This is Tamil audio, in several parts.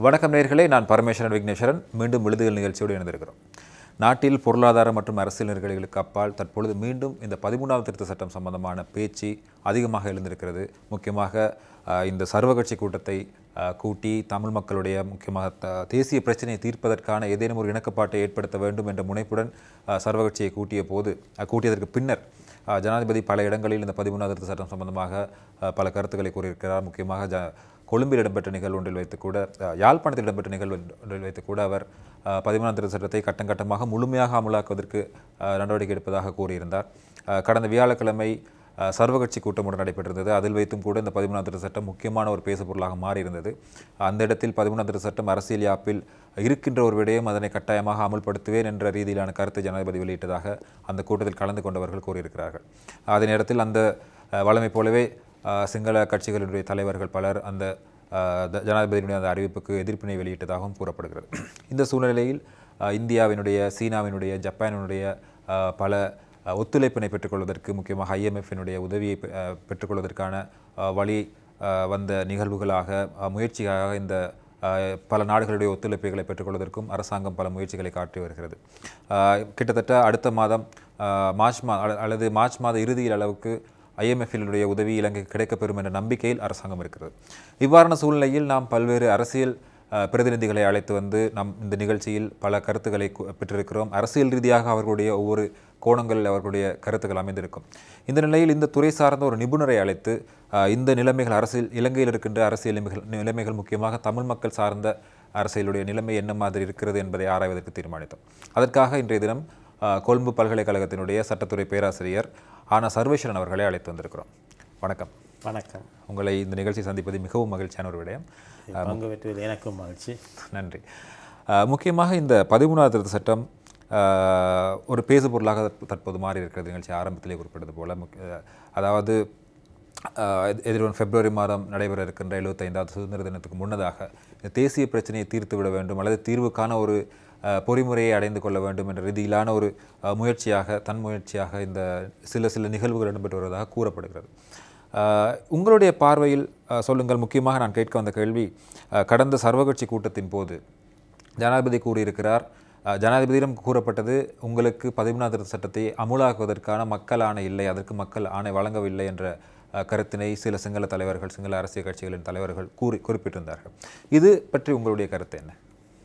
வணக்கம் நேர்களே நான் பரமேஸ்வரன் விக்னேஸ்வரன் மீண்டும் விழுதுகள் நிகழ்ச்சியோடு இணைந்திருக்கிறோம் நாட்டில் பொருளாதார மற்றும் அரசியல் நெருக்கடிகளுக்கு அப்பால் தற்பொழுது மீண்டும் இந்த பதிமூணாவது திருத்த சட்டம் சம்பந்தமான பேச்சு அதிகமாக எழுந்திருக்கிறது முக்கியமாக அஹ், இந்த சர்வகட்சி கூட்டத்தை அஹ், கூட்டி தமிழ் மக்களுடைய முக்கியமாக த- தேசிய பிரச்சனையை தீர்ப்பதற்கான ஏதேனும் ஒரு இணக்கப்பாட்டை ஏற்படுத்த வேண்டும் என்ற முனைப்புடன் அஹ், சர்வகட்சியை கூட்டிய போது அஹ், கூட்டியதற்கு பின்னர் அஹ், ஜனாதிபதி பல இடங்களில் இந்த பதிமூணாவது திருத்த சட்டம் சம்பந்தமாக அஹ், பல கருத்துக்களை கூறியிருக்கிறார் முக்கியமாக ஜ கொழும்பில் இடம்பெற்ற நிகழ்வு ஒன்றில் வைத்து கூட அஹ், யாழ்ப்பாணத்தில் இடம்பெற்ற நிகழ்வு ஒன்றில் வைத்து கூட அவர் அஹ், பதிமூணாம் திருத்த சட்டத்தை கட்டம் கட்டமாக முழுமையாக அமலாக்குவதற்கு அஹ், நடவடிக்கை எடுப்பதாக கூறியிருந்தார் அஹ், கடந்த வியாழக்கிழமை அஹ், சர்வகட்சி கூட்டம் ஒன்று நடைபெற்றிருந்தது அதில் வைத்தும் கூட இந்த பதிமூணாம் திருத்த சட்டம் முக்கியமான ஒரு பேசுபொருளாக மாறியிருந்தது அந்த இடத்தில் பதிமூணாம் திருத்த சட்டம் அரசியல் யாப்பில் இருக்கின்ற ஒரு விடயம் அதனை கட்டாயமாக அமல்படுத்துவேன் என்ற ரீதியிலான கருத்தை ஜனாதிபதி வெளியிட்டதாக அந்த கூட்டத்தில் கலந்து கொண்டவர்கள் கூறியிருக்கிறார்கள் அதே நேரத்தில் அந்த அஹ், வழமை போலவே அஹ், சிங்கள கட்சிகளுடைய தலைவர்கள் பலர் அந்த அஹ், த- ஜனாதிபதியினுடைய அந்த அறிவிப்புக்கு எதிர்ப்பினை வெளியிட்டதாகவும் கூறப்படுகிறது இந்த சூழ்நிலையில் அஹ், இந்தியாவினுடைய சீனாவினுடைய ஜப்பானினுடைய அஹ், பல அஹ், ஒத்துழைப்பினை பெற்றுக்கொள்வதற்கு முக்கியமாக ஐஎம்எஃபினுடைய உதவியை பெ- அஹ், பெற்றுக்கொள்வதற்கான அஹ், வழி அஹ், வந்த நிகழ்வுகளாக அஹ், முயற்சியாக இந்த அஹ், பல நாடுகளுடைய ஒத்துழைப்புகளை பெற்றுக்கொள்வதற்கும் அரசாங்கம் பல முயற்சிகளை காட்டி வருகிறது அஹ், கிட்டத்தட்ட அடுத்த மாதம் அஹ், மார்ச் மா அல்ல- அல்லது மார்ச் மாத இறுதியில் அளவுக்கு ஐஎம்எஃபினுடைய உதவி இலங்கைக்கு கிடைக்கப்பெறும் என்ற நம்பிக்கையில் அரசாங்கம் இருக்கிறது இவ்வாறான சூழ்நிலையில் நாம் பல்வேறு அரசியல் அஹ், பிரதிநிதிகளை அழைத்து வந்து நம் இந்த நிகழ்ச்சியில் பல கருத்துக்களை கு- பெற்றிருக்கிறோம் அரசியல் ரீதியாக அவர்களுடைய ஒவ்வொரு கோணங்களில் அவர்களுடைய கருத்துக்கள் அமைந்திருக்கும் இந்த நிலையில் இந்த துறை சார்ந்த ஒரு நிபுணரை அழைத்து அஹ், இந்த நிலைமைகள் அரசியல் இலங்கையில் இருக்கின்ற அரசியல் நிலைமைகள் நிலைமைகள் முக்கியமாக தமிழ் மக்கள் சார்ந்த அரசியலுடைய நிலைமை என்ன மாதிரி இருக்கிறது என்பதை ஆராய்வதற்கு தீர்மானித்தோம் அதற்காக இன்றைய தினம் அஹ், கொழும்பு பல்கலைக்கழகத்தினுடைய சட்டத்துறை பேராசிரியர் ஆனா சர்வேஸ்வரன் அவர்களை அழைத்து வந்திருக்கிறோம் வணக்கம் வணக்கம் உங்களை இந்த நிகழ்ச்சி சந்திப்பது மிகவும் மகிழ்ச்சியான ஒரு விடயம் பங்கு பெற்றுவது எனக்கும் மகிழ்ச்சி நன்றி அஹ், முக்கியமாக இந்த பதிமூணாவது திருத்த சட்டம் அஹ், ஒரு பேசுபொருளாக தற்ப- தற்போது மாறி இருக்கிறது நிகழ்ச்சி ஆரம்பத்திலே குறிப்பிட்டது போல முக்கிய- அஹ், அதாவது அஹ், எதி- எதிர்வரும் பிப்ரவரி மாதம் நடைபெற இருக்கின்ற எழுபத்தைந்தாவது சுதந்திர தினத்துக்கு முன்னதாக இந்த தேசிய பிரச்சனையை தீர்த்து விட வேண்டும் அல்லது தீர்வுக்கான ஒரு அஹ், பொறிமுறையை அடைந்து கொள்ள வேண்டும் என்ற ரீதியிலான ஒரு அஹ், முயற்சியாக தன் முயற்சியாக இந்த சில சில நிகழ்வுகள் இடம்பெற்று வருவதாக கூறப்படுகிறது அஹ், உங்களுடைய பார்வையில் அஹ், சொல்லுங்கள் முக்கியமாக நான் கேட்க வந்த கேள்வி அஹ், கடந்த சர்வகட்சி கூட்டத்தின் போது ஜனாதிபதி கூறியிருக்கிறார் அஹ், ஜனாதிபதியிடம் கூறப்பட்டது உங்களுக்கு பதிமூணாவது திருத்த சட்டத்தை அமுலாக்குவதற்கான மக்கள் ஆணை இல்லை அதற்கு மக்கள் ஆணை வழங்கவில்லை என்ற அஹ், கருத்தினை சில சிங்கள தலைவர்கள் சிங்கள அரசியல் கட்சிகளின் தலைவர்கள் கூறி குறிப்பிட்டிருந்தார்கள் இது பற்றி உங்களுடைய கருத்து என்ன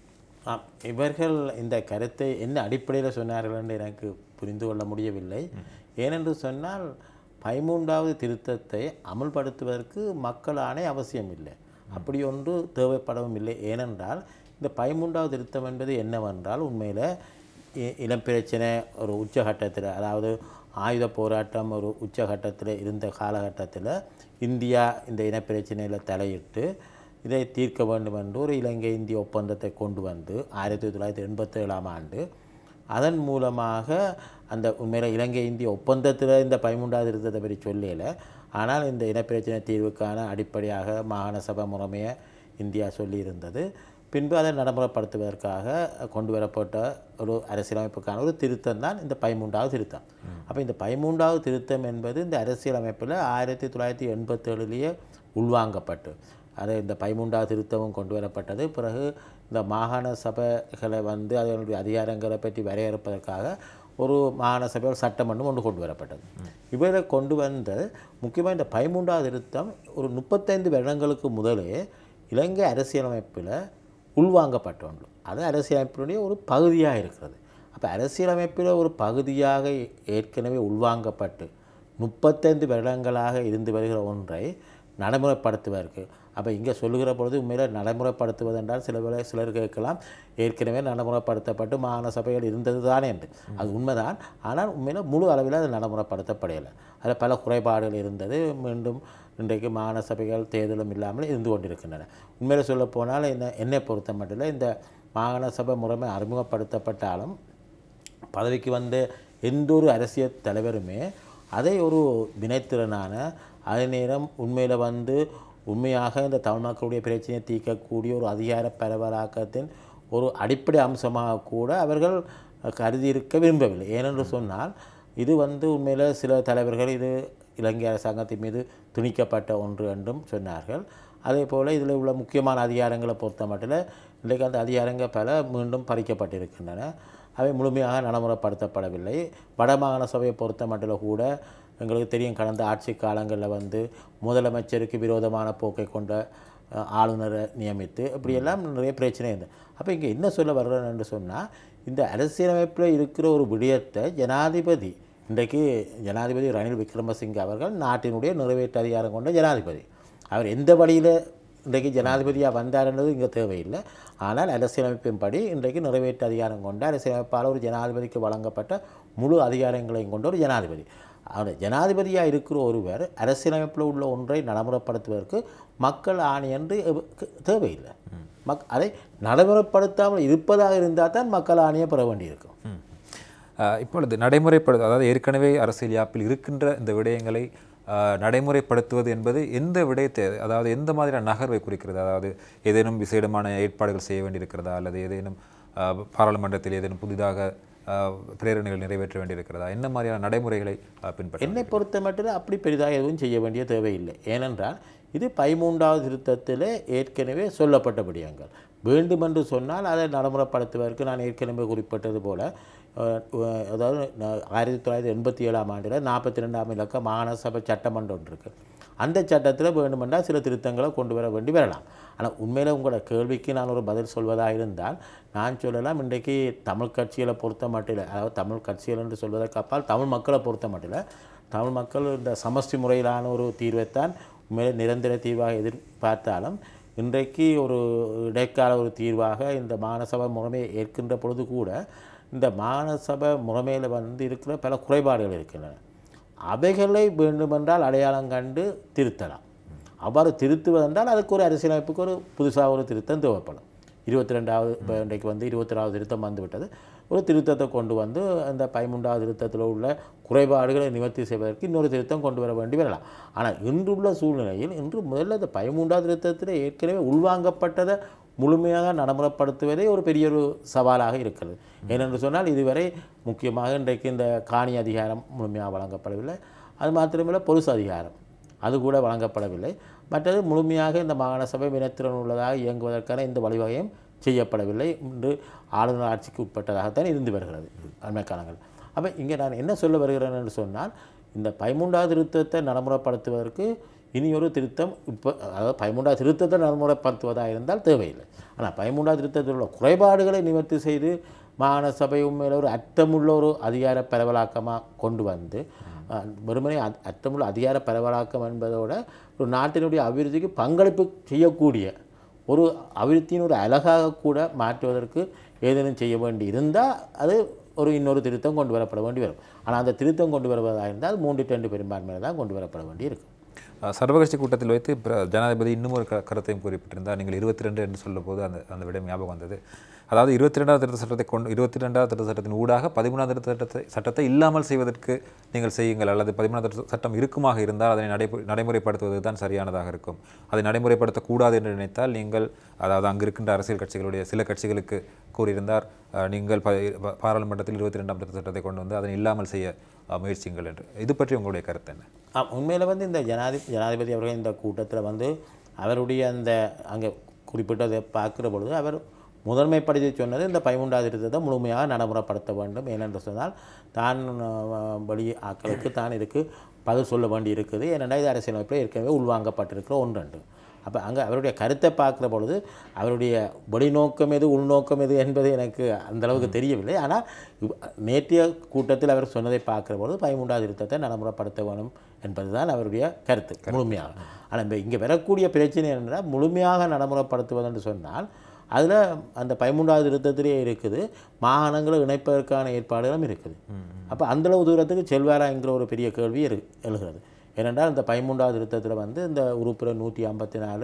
ஆம் இவர்கள் இந்த கருத்தை என்ன அடிப்படையில் சொன்னார்கள் என்று எனக்கு புரிந்து கொள்ள முடியவில்லை ஏனென்று சொன்னால் பதிமூன்றாவது திருத்தத்தை அமல்படுத்துவதற்கு மக்கள் ஆணை அவசியம் இல்லை அப்படி ஒன்று தேவைப்படவும் இல்லை ஏனென்றால் இந்த பதிமூன்றாவது திருத்தம் என்பது என்னவென்றால் உண்மையில் இ- இனப்பிரச்சனை ஒரு உச்சகட்டத்தில் அதாவது ஆயுத போராட்டம் ஒரு உச்சகட்டத்தில் இருந்த காலகட்டத்தில் இந்தியா இந்த இனப்பிரச்சனையில் தலையிட்டு இதை தீர்க்க வேண்டும் என்று ஒரு இலங்கை இந்திய ஒப்பந்தத்தை கொண்டு வந்து ஆயிரத்தி தொள்ளாயிரத்தி எண்பத்தேழாம் ஆண்டு அதன் மூலமாக அந்த உண்மையில் இலங்கை இந்திய ஒப்பந்தத்தில் இந்த பதிமூன்றாவது திருத்தத்தை பற்றி சொல்லல ஆனால் இந்த இனப்பிரச்சனை தீர்வுக்கான அடிப்படையாக மாகாண சபை முறைமையை இந்தியா சொல்லியிருந்தது பின்பு அதை நடைமுறைப்படுத்துவதற்காக கொண்டு வரப்பட்ட ஒரு அரசியலமைப்புக்கான ஒரு திருத்தம் தான் இந்த பதிமூன்றாவது திருத்தம் அப்போ இந்த பதிமூன்றாவது திருத்தம் என்பது இந்த அரசியலமைப்பில் ஆயிரத்தி தொள்ளாயிரத்தி எண்பத்தேழுலேயே உள்வாங்கப்பட்டு அது இந்த பதிமூன்றாவது திருத்தமும் கொண்டு வரப்பட்டது பிறகு இந்த மாகாண சபைகளை வந்து அதனுடைய அதிகாரங்களை பற்றி வரையறுப்பதற்காக ஒரு மாகாண சபையில் சட்டமன்றம் ஒன்று கொண்டு வரப்பட்டது இவரை கொண்டு வந்த முக்கியமாக இந்த பதிமூன்றாவது திருத்தம் ஒரு முப்பத்தைந்து வருடங்களுக்கு முதலே இலங்கை அரசியலமைப்பில் உள்வாங்கப்பட்ட ஒன்று அது அரசியலமைப்பினுடைய ஒரு பகுதியாக இருக்கிறது அப்போ அரசியலமைப்பில் ஒரு பகுதியாக ஏற்கனவே உள்வாங்கப்பட்டு முப்பத்தைந்து வருடங்களாக இருந்து வருகிற ஒன்றை நடைமுறைப்படுத்துவதற்கு அப்போ இங்கே சொல்லுகிற பொழுது உண்மையில் நடைமுறைப்படுத்துவது என்றால் சில வேளை சிலர் கேட்கலாம் ஏற்கனவே நடைமுறைப்படுத்தப்பட்டு மாகாண சபைகள் இருந்தது தானே என்று அது உண்மைதான் ஆனால் உண்மையில் முழு அளவில் அது நடைமுறைப்படுத்தப்படலை அதில் பல குறைபாடுகள் இருந்தது மீண்டும் இன்றைக்கு மாகாண சபைகள் தேர்தலும் இல்லாமல் இருந்து கொண்டிருக்கின்றன உண்மையில் சொல்ல போனால் என்ன என்னை பொறுத்த மட்டும் இந்த மாகாண சபை முறைமை அறிமுகப்படுத்தப்பட்டாலும் பதவிக்கு வந்த எந்த ஒரு அரசியல் தலைவருமே அதை ஒரு வினைத்திறனான அதே நேரம் உண்மையில் வந்து உண்மையாக இந்த தமிழ் மக்களுடைய பிரச்சனையை தீர்க்கக்கூடிய ஒரு அதிகார பரவலாக்கத்தின் ஒரு அடிப்படை அம்சமாக கூட அவர்கள் கருதியிருக்க விரும்பவில்லை ஏனென்று சொன்னால் இது வந்து உண்மையில் சில தலைவர்கள் இது இலங்கை அரசாங்கத்தின் மீது துணிக்கப்பட்ட ஒன்று என்றும் சொன்னார்கள் அதே போல் இதில் உள்ள முக்கியமான அதிகாரங்களை பொறுத்த மட்டும் இன்றைக்கு அந்த அதிகாரங்கள் பல மீண்டும் பறிக்கப்பட்டிருக்கின்றன அவை முழுமையாக நடைமுறைப்படுத்தப்படவில்லை வடமாகாண சபையை பொறுத்த மட்டும் கூட எங்களுக்கு தெரியும் கடந்த ஆட்சி காலங்களில் வந்து முதலமைச்சருக்கு விரோதமான போக்கை கொண்ட அஹ், ஆளுநரை நியமித்து இப்படியெல்லாம் நிறைய பிரச்சனை இருந்தது அப்போ இங்கே என்ன சொல்ல வர்றேன் என்று சொன்னால் இந்த அரசியலமைப்பில் இருக்கிற ஒரு விடயத்தை ஜனாதிபதி இன்றைக்கு ஜனாதிபதி ரணில் விக்ரமசிங்கே அவர்கள் நாட்டினுடைய நிறைவேற்று அதிகாரம் கொண்ட ஜனாதிபதி அவர் எந்த வழியில் இன்றைக்கு ஜனாதிபதியாக வந்தார்ன்றது இங்கே தேவையில்லை ஆனால் அரசியலமைப்பின்படி இன்றைக்கு நிறைவேற்று அதிகாரம் கொண்ட அரசியலமைப்பால் ஒரு ஜனாதிபதிக்கு வழங்கப்பட்ட முழு அதிகாரங்களையும் கொண்ட ஒரு ஜனாதிபதி அவர் ஜனாதிபதியாக இருக்கிற ஒருவர் அரசியலமைப்பில் உள்ள ஒன்றை நடைமுறைப்படுத்துவதற்கு மக்கள் ஆணை என்று எவ- தேவையில்லை மக் அதை நடைமுறைப்படுத்தாமல் இருப்பதாக இருந்தால் தான் மக்கள் ஆணையை பெற வேண்டியிருக்கும் ம். அஹ், இப்பொழுது நடைமுறைப்படு அதாவது ஏற்கனவே அரசியல் யாப்பில் இருக்கின்ற இந்த விடயங்களை அஹ், நடைமுறைப்படுத்துவது என்பது எந்த விடயத்தை அதாவது எந்த மாதிரியான நகர்வை குறிக்கிறது அதாவது ஏதேனும் விசேடமான ஏற்பாடுகள் செய்ய வேண்டியிருக்கிறதா அல்லது ஏதேனும் அஹ், பாராளுமன்றத்தில் ஏதேனும் புதிதாக அஹ், பிரேரணைகள் நிறைவேற்ற வேண்டியிருக்கிறதா என்ன மாதிரியான நடைமுறைகளை அஹ், பின்பற்ற என்னை பொறுத்த மட்டும் அப்படி பெரிதாக எதுவும் செய்ய வேண்டிய தேவையில்லை ஏனென்றால் இது பதிமூன்றாவது திருத்தத்தில் ஏற்கனவே சொல்லப்பட்ட விடயங்கள் வேண்டுமென்று சொன்னால் அதை நடைமுறைப்படுத்துவதற்கு நான் ஏற்கனவே குறிப்பிட்டது போல அஹ், அஹ், அதாவது ந- ஆயிரத்தி தொள்ளாயிரத்தி எண்பத்தி ஏழாம் ஆண்டில் நாற்பத்தி ரெண்டாம் இலக்க மாகாண சபை சட்டமன்றம் ஒன்று இருக்குது அந்த சட்டத்தில் வேண்டுமென்றால் சில திருத்தங்களை கொண்டு வர வேண்டி வரலாம் ஆனால் உண்மையில் உங்களோட கேள்விக்கு நான் ஒரு பதில் சொல்வதாக இருந்தால் நான் சொல்லலாம் இன்றைக்கு தமிழ் கட்சிகளை பொறுத்த மட்டில் அதாவது தமிழ் கட்சிகள் என்று சொல்வதற்கு அப்பால் தமிழ் மக்களை பொறுத்த மட்டில் தமிழ் மக்கள் இந்த சமஷ்டி முறையிலான ஒரு தீர்வைத்தான் உண்மையிலே நிரந்தர தீர்வாக எதிர்பார்த்தாலும் இன்றைக்கு ஒரு இடைக்கால ஒரு தீர்வாக இந்த மாநசபை முறைமையை ஏற்கின்ற பொழுது கூட இந்த மாநசபை முறைமையில் வந்து இருக்கிற பல குறைபாடுகள் இருக்கின்றன அவைகளை வேண்டுமென்றால் அடையாளம் கண்டு திருத்தலாம் அவ்வாறு திருத்துவதென்றால் அதுக்கு ஒரு அரசியலமைப்புக்கு ஒரு புதுசாக ஒரு திருத்தம் தேவைப்படும் இருபத்தி ரெண்டாவது இப்போ இன்றைக்கு வந்து இருபத்தி ரெண்டாவது திருத்தம் வந்துவிட்டது ஒரு திருத்தத்தை கொண்டு வந்து அந்த பதிமூன்றாவது திருத்தத்தில் உள்ள குறைபாடுகளை நிவர்த்தி செய்வதற்கு இன்னொரு திருத்தம் கொண்டு வர வேண்டி வரலாம் ஆனால் இன்றுள்ள சூழ்நிலையில் இன்று முதல்ல இந்த பதிமூன்றாவது திருத்தத்தில் ஏற்கனவே உள்வாங்கப்பட்டதை முழுமையாக நடைமுறைப்படுத்துவதே ஒரு பெரிய ஒரு சவாலாக இருக்கிறது ஏனென்று சொன்னால் இதுவரை முக்கியமாக இன்றைக்கு இந்த காணி அதிகாரம் முழுமையாக வழங்கப்படவில்லை அது மாத்திரமில்லை பொலிஸ் அதிகாரம் அது கூட வழங்கப்படவில்லை மற்றது முழுமையாக இந்த மாகாண சபை வினைத்திறன் உள்ளதாக இயங்குவதற்கான இந்த வழிவகையும் செய்யப்படவில்லை இன்று ஆளுநர் ஆட்சிக்கு உட்பட்டதாகத்தான் இருந்து வருகிறது அண்மை காலங்கள் அப்போ இங்கே நான் என்ன சொல்ல வருகிறேன் என்று சொன்னால் இந்த பதிமூன்றாவது திருத்தத்தை நடைமுறைப்படுத்துவதற்கு இனி ஒரு திருத்தம் இப்போ அதாவது பதிமூன்றாவது திருத்தத்தை நடைமுறைப்படுத்துவதாக இருந்தால் தேவையில்லை ஆனால் பதிமூன்றாவது திருத்தத்தில் உள்ள குறைபாடுகளை நிவர்த்தி செய்து மாகாண சபை உண்மையில் ஒரு அர்த்தமுள்ள ஒரு அதிகார பரவலாக்கமாக கொண்டு வந்து அஹ், வெறுமனே அத்- அர்த்தமுள்ள அதிகார பரவலாக்கம் என்பதோட ஒரு நாட்டினுடைய அபிவிருத்திக்கு பங்களிப்பு செய்யக்கூடிய ஒரு அபிவிருத்தியின் ஒரு அழகாக கூட மாற்றுவதற்கு ஏதேனும் செய்ய வேண்டி இருந்தால் அது ஒரு இன்னொரு திருத்தம் கொண்டு வரப்பட வேண்டி வரும் ஆனால் அந்த திருத்தம் கொண்டு வருவதாக இருந்தால் மூன்று ரெண்டு பெரும்பான்மையில் தான் கொண்டு வரப்பட வேண்டி இருக்கும் அஹ், சர்வகட்சி கூட்டத்தில் வைத்து பிர- ஜனாதிபதி இன்னும் ஒரு க- கருத்தையும் குறிப்பிட்டிருந்தார் நீங்கள் இருபத்தி ரெண்டு என்று சொல்லும்போது அந்த அந்த விடம் ஞாபகம் வந்தது அதாவது இருபத்தி ரெண்டாவது திருத்த சட்டத்தை கொண்டு இருபத்தி ரெண்டாவது திருத்த சட்டத்தின் ஊடாக பதிமூணாவது திருத்த சட்டத்தை சட்டத்தை இல்லாமல் செய்வதற்கு நீங்கள் செய்யுங்கள் அல்லது பதிமூணாவது திருத்த சட்டம் இருக்குமாக இருந்தால் அதனை நடைபு நடைமுறைப்படுத்துவது தான் சரியானதாக இருக்கும் அதை நடைமுறைப்படுத்தக்கூடாது என்று நினைத்தால் நீங்கள் அதாவது அங்கு இருக்கின்ற அரசியல் கட்சிகளுடைய சில கட்சிகளுக்கு கூறியிருந்தார் அஹ், நீங்கள் ப- ப- பாராளுமன்றத்தில் இருபத்தி ரெண்டாம் திருத்த சட்டத்தை கொண்டு வந்து அதனை இல்லாமல் செய்ய அஹ், முயற்சியுங்கள் என்று இது பற்றி உங்களுடைய கருத்து என்ன ஆம் உண்மையில் வந்து இந்த ஜனாதி ஜனாதிபதி அவர்கள் இந்த கூட்டத்தில் வந்து அவருடைய அந்த அங்கே குறிப்பிட்டதை பார்க்குற பொழுது அவர் முதன்மைப்படுத்தி சொன்னது இந்த பதிமூன்றாவது திருத்தத்தை முழுமையாக நடைமுறைப்படுத்த வேண்டும் ஏனென்று சொன்னால் தான் அஹ், வெளி ஆக்களுக்கு தான் இதுக்கு பதில் சொல்ல வேண்டி இருக்குது ஏனென்றால் இது அரசியலமைப்பில் ஏற்கனவே உள்வாங்கப்பட்டிருக்கிற ஒன்றன்று அப்போ அங்கே அவருடைய கருத்தை பார்க்குற பொழுது அவருடைய வெளிநோக்கம் எது உள்நோக்கம் எது என்பது எனக்கு அந்த அளவுக்கு தெரியவில்லை ஆனால் இவ்- நேற்றைய கூட்டத்தில் அவர் சொன்னதை பார்க்குற பொழுது பதிமூன்றாவது திருத்தத்தை நடைமுறைப்படுத்த வேணும் என்பதுதான் அவருடைய கருத்து முழுமையாக ஆனால் இந்த இங்கே வரக்கூடிய பிரச்சனை என்னென்னா முழுமையாக நடைமுறைப்படுத்துவது என்று சொன்னால் அதில் அந்த பதிமூன்றாவது திருத்தத்திலே இருக்குது மாகாணங்களை இணைப்பதற்கான ஏற்பாடுகளும் இருக்குது அப்போ அந்தளவு தூரத்துக்கு செல்வாரா என்கிற ஒரு பெரிய கேள்வி இரு எழுகிறது ஏனென்றால் இந்த பதிமூன்றாவது திருத்தத்தில் வந்து இந்த உறுப்பினர் நூற்றி ஐம்பத்தி நாலு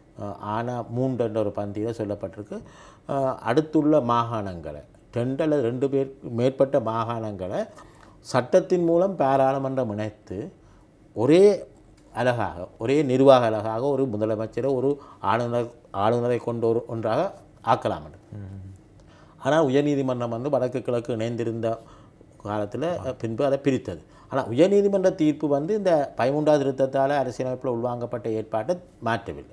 ஆனா மூன்று என்ற ஒரு பந்தியில் சொல்லப்பட்டிருக்கு அஹ், அடுத்துள்ள மாகாணங்களை ரெண்டு அல்லது ரெண்டு பேர் மேற்பட்ட மாகாணங்களை சட்டத்தின் மூலம் பாராளுமன்றம் இணைத்து ஒரே அழகாக ஒரே நிர்வாக அழகாக ஒரு முதலமைச்சரை ஒரு ஆளுநர் ஆளுநரை கொண்டு ஒரு ஒன்றாக ஆக்கலாம் என்று. ஆனால் உயர்நீதிமன்றம் வந்து வடக்கு கிழக்கு இணைந்திருந்த காலத்தில் பின்பு அதை பிரித்தது ஆனால் உயர்நீதிமன்ற தீர்ப்பு வந்து இந்த பதிமூன்றாவது திருத்தத்தால் அரசியலமைப்பில் உள்வாங்கப்பட்ட ஏற்பாட்டை மாற்றவில்லை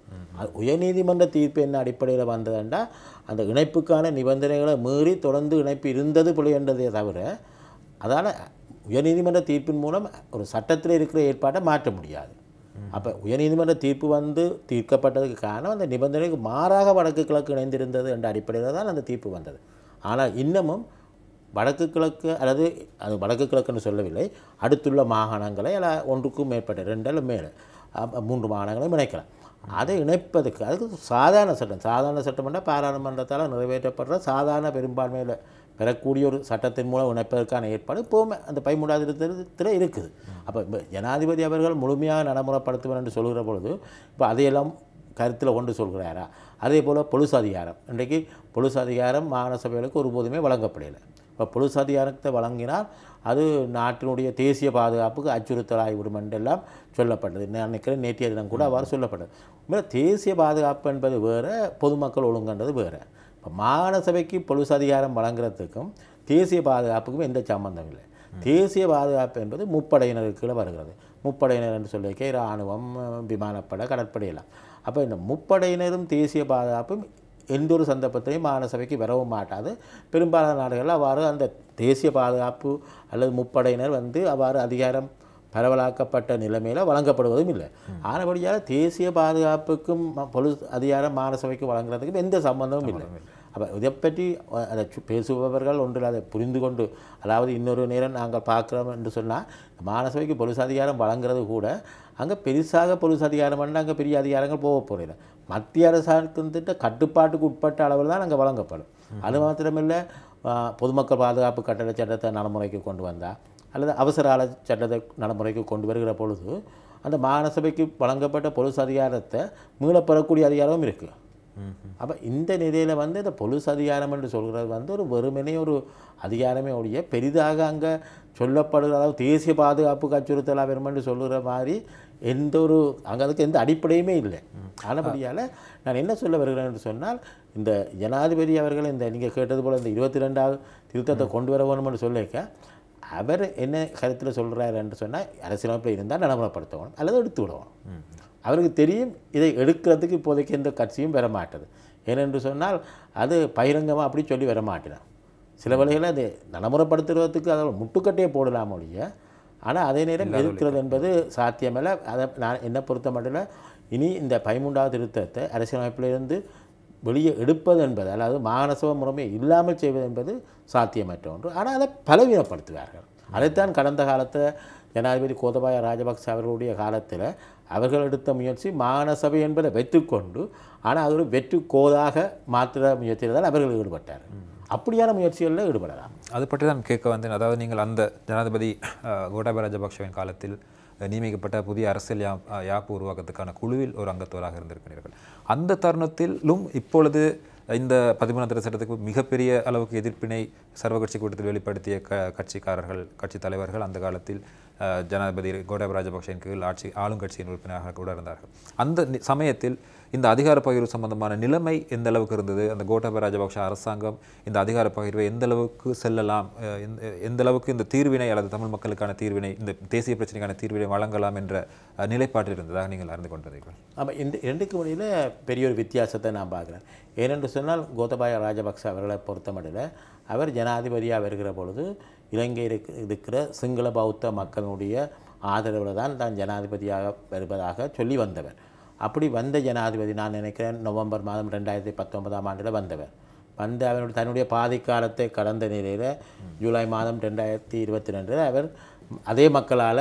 அது உயர்நீதிமன்ற தீர்ப்பு என்ன அடிப்படையில் வந்ததுண்டா அந்த இணைப்புக்கான நிபந்தனைகளை மீறி தொடர்ந்து இணைப்பு இருந்தது பிழை என்றதே தவிர அதால் உயர்நீதிமன்ற தீர்ப்பின் மூலம் ஒரு சட்டத்தில் இருக்கிற ஏற்பாட்டை மாற்ற முடியாது அப்போ உயர்நீதிமன்ற தீர்ப்பு வந்து தீர்க்கப்பட்டதுக்கு காரணம் அந்த நிபந்தனைக்கு மாறாக வடக்கு கிழக்கு இணைந்திருந்தது என்ற அடிப்படையில் தான் அந்த தீர்ப்பு வந்தது ஆனால் இன்னமும் வடக்கு கிழக்கு அல்லது அது வடக்கு கிழக்குன்னு சொல்லவில்லை அடுத்துள்ள மாகாணங்களை அல்ல ஒன்றுக்கும் மேற்பட்ட ரெண்டு அல்ல மேலே அப்ப மூன்று மாகாணங்களையும் இணைக்கலாம் அதை இணைப்பதற்கு அதுக்கு சாதாரண சட்டம் சாதாரண சட்டம்னா பாராளுமன்றத்தால் நிறைவேற்றப்படுற சாதாரண பெரும்பான்மையில் பெறக்கூடிய ஒரு சட்டத்தின் மூலம் இணைப்பதற்கான ஏற்பாடு இப்போவுமே அந்த பதிமூன்றாவது திருத்தத்தில் இருக்குது அப்போ இப்ப ஜனாதிபதி அவர்கள் முழுமையாக நடைமுறைப்படுத்துவேன் என்று சொல்கிற பொழுது இப்போ அதையெல்லாம் கருத்தில் கொண்டு சொல்கிறாரா அதே போல் பொலிஸ் அதிகாரம் இன்றைக்கு பொலிஸ் அதிகாரம் மாகாண சபைகளுக்கு ஒருபோதுமே வழங்கப்படலை இப்போ பொலிஸ் அதிகாரத்தை வழங்கினால் அது நாட்டினுடைய தேசிய பாதுகாப்புக்கு அச்சுறுத்தலாகிவிடும் என்றெல்லாம் சொல்லப்பட்டது நான் நினைக்கிறேன் நேற்றைய தினம் கூட அவ்வாறு சொல்லப்பட்டது உண்மையில தேசிய பாதுகாப்பு என்பது வேறு பொதுமக்கள் ஒழுங்குன்றது வேறு இப்போ மாகாண சபைக்கு பொலிஸ் அதிகாரம் வழங்குறதுக்கும் தேசிய பாதுகாப்புக்கும் எந்த சம்பந்தம் இல்லை தேசிய பாதுகாப்பு என்பது முப்படையினருக்கு கீழே வருகிறது முப்படையினர் என்று சொல்லிக்க இராணுவம் விமானப்படை கடற்படை எல்லாம் அப்போ இந்த முப்படையினரும் தேசிய பாதுகாப்பும் எந்த ஒரு சந்தர்ப்பத்திலையும் மாகாண சபைக்கு வரவும் மாட்டாது பெரும்பாலான நாடுகளில் அவ்வாறு அந்த தேசிய பாதுகாப்பு அல்லது முப்படையினர் வந்து அவ்வாறு அதிகாரம் பரவலாக்கப்பட்ட நிலைமையில் வழங்கப்படுவதும் இல்லை ஆனபடியால் தேசிய பாதுகாப்புக்கும் ம- பொலிஸ் அதிகாரம் மாகாண சபைக்கு வழங்குறதுக்கும் எந்த சம்பந்தமும் இல்லை அப்போ இதை பற்றி அஹ், அதை சு- பேசுபவர்கள் ஒன்றில் அதை புரிந்து கொண்டு அதாவது இன்னொரு நேரம் நாங்கள் பார்க்குறோம் என்று சொன்னால் மாகாண சபைக்கு பொலிஸ் அதிகாரம் வழங்குறது கூட அங்கே பெருசாக பொலிஸ் அதிகாரம் பண்ண அங்கே பெரிய அதிகாரங்கள் போக போகிறதில்ல மத்திய அரசாங்கத்திட்ட கட்டுப்பாட்டுக்கு உட்பட்ட அளவில் தான் அங்கே வழங்கப்படும் அது மாத்திரமில்லை அஹ், பொதுமக்கள் பாதுகாப்பு கட்டளை சட்டத்தை நடைமுறைக்கு கொண்டு வந்தா அல்லது அவசர ஆல சட்டத்தை நடைமுறைக்கு கொண்டு வருகிற பொழுது அந்த மாகாண சபைக்கு வழங்கப்பட்ட பொலிஸ் அதிகாரத்தை மீளப் பெறக்கூடிய அதிகாரமும் இருக்குது அப்போ இந்த நிலையில் வந்து இந்த பொலிஸ் அதிகாரம் என்று சொல்கிறது வந்து ஒரு வெறுமனே ஒரு அதிகாரமே ஒழிய பெரிதாக அங்கே சொல்லப்படுகிற அதாவது தேசிய பாதுகாப்புக்கு அச்சுறுத்தலாக வரும் என்று சொல்லுகிற மாதிரி எந்த ஒரு அங்கே அதுக்கு எந்த அடிப்படையுமே இல்லை ஆனபடியால் நான் என்ன சொல்ல வருகிறேன் என்று சொன்னால் இந்த ஜனாதிபதி அவர்கள் இந்த நீங்கள் கேட்டது போல் இந்த இருபத்தி ரெண்டாவது திருத்தத்தை கொண்டு வர வேணும்னு சொல்லிக்க அவர் என்ன கருத்தில் சொல்கிறார் என்று சொன்னால் அரசியலமைப்பில் இருந்தால் நடைமுறைப்படுத்தணும் அல்லது எடுத்து விடணும் அவருக்கு தெரியும் இதை எடுக்கிறதுக்கு இப்போதைக்கு எந்த கட்சியும் வர மாட்டது ஏனென்று சொன்னால் அது பகிரங்கமாக அப்படி சொல்லி வர மாட்டேன் சில வழிகளில் அதை நடைமுறைப்படுத்துறதுக்கு அதில் முட்டுக்கட்டையே போடலாம் ஒழிய ஆனால் அதே நேரம் எதிர்க்கிறது என்பது சாத்தியமல்ல அதை நான் என்னை பொறுத்த மட்டும் இனி இந்த பதிமூன்றாவது திருத்தத்தை அரசியலமைப்பிலிருந்து வெளியே எடுப்பது என்பது அதாவது மாகாணசபை முறைமை இல்லாமல் செய்வது என்பது சாத்தியமற்ற ஒன்று ஆனால் அதை பலவீனப்படுத்துவார்கள் அதைத்தான் கடந்த காலத்தில் ஜனாதிபதி கோதபாய ராஜபக்ச அவர்களுடைய காலத்தில் அவர்கள் எடுத்த முயற்சி மாகாண சபை என்பதை வைத்துக்கொண்டு ஆனால் அது ஒரு வெற்று கோதாக மாற்றுற முயற்சியில் தான் அவர்கள் ஈடுபட்டார்கள் அப்படியான முயற்சிகளில் ஈடுபடலாம் அது பற்றி தான் கேட்க வந்தேன் அதாவது நீங்கள் அந்த ஜனாதிபதி அஹ், கோட்டாபய ராஜபக்ஷவின் காலத்தில் அஹ், நியமிக்கப்பட்ட புதிய அரசியல் யா அஹ், யாப்பு உருவாக்கத்துக்கான குழுவில் ஒரு அங்கத்தவராக இருந்திருக்கிறீர்கள் அந்த தருணத்திலும் இப்பொழுது இந்த பதிமூணாம் திருத்த சட்டத்துக்கு மிகப்பெரிய அளவுக்கு எதிர்ப்பினை சர்வகட்சி கூட்டத்தில் வெளிப்படுத்திய க கட்சிக்காரர்கள் கட்சி தலைவர்கள் அந்த காலத்தில் அஹ், ஜனாதிபதி கோட்டாபய ராஜபக்ஷவின் கீழ் ஆட்சி ஆளும் கட்சியின் உறுப்பினராக கூட இருந்தார்கள் அந்த நி- சமயத்தில் இந்த அதிகார பகிர்வு சம்பந்தமான நிலைமை எந்த அளவுக்கு இருந்தது அந்த கோட்டாபய ராஜபக்ஷ அரசாங்கம் இந்த அதிகார பகிர்வை எந்த அளவுக்கு செல்லலாம் அஹ் எந்த- எந்த அளவுக்கு இந்த தீர்வினை அல்லது தமிழ் மக்களுக்கான தீர்வினை இந்த தேசிய பிரச்சனைக்கான தீர்வினை வழங்கலாம் என்ற அஹ், நிலைப்பாட்டில் இருந்ததாக நீங்கள் அறிந்து கொண்டீர்கள் ஆமாம் இந்த ரெண்டுக்கு இடையில் பெரிய ஒரு வித்தியாசத்தை நான் பார்க்குறேன் ஏனென்று சொன்னால் கோத்தபாய ராஜபக்ச அவர்களை பொறுத்தமட்டில் அவர் ஜனாதிபதியாக வருகிற பொழுது இலங்கையில் இருக்க- இருக்கிற சிங்கள பௌத்த மக்களுடைய ஆதரவில் தான் தான் ஜனாதிபதியாக வருவதாக சொல்லி வந்தவர் அப்படி வந்த ஜனாதிபதி நான் நினைக்கிறேன் நவம்பர் மாதம் ரெண்டாயிரத்தி பத்தொன்பதாம் ஆண்டில் வந்தவர் வந்து அவருடைய தன்னுடைய பாதி காலத்தை கடந்த நிலையில் ஜூலை மாதம் ரெண்டாயிரத்தி இருபத்தி ரெண்டில் அவர் அதே மக்களால்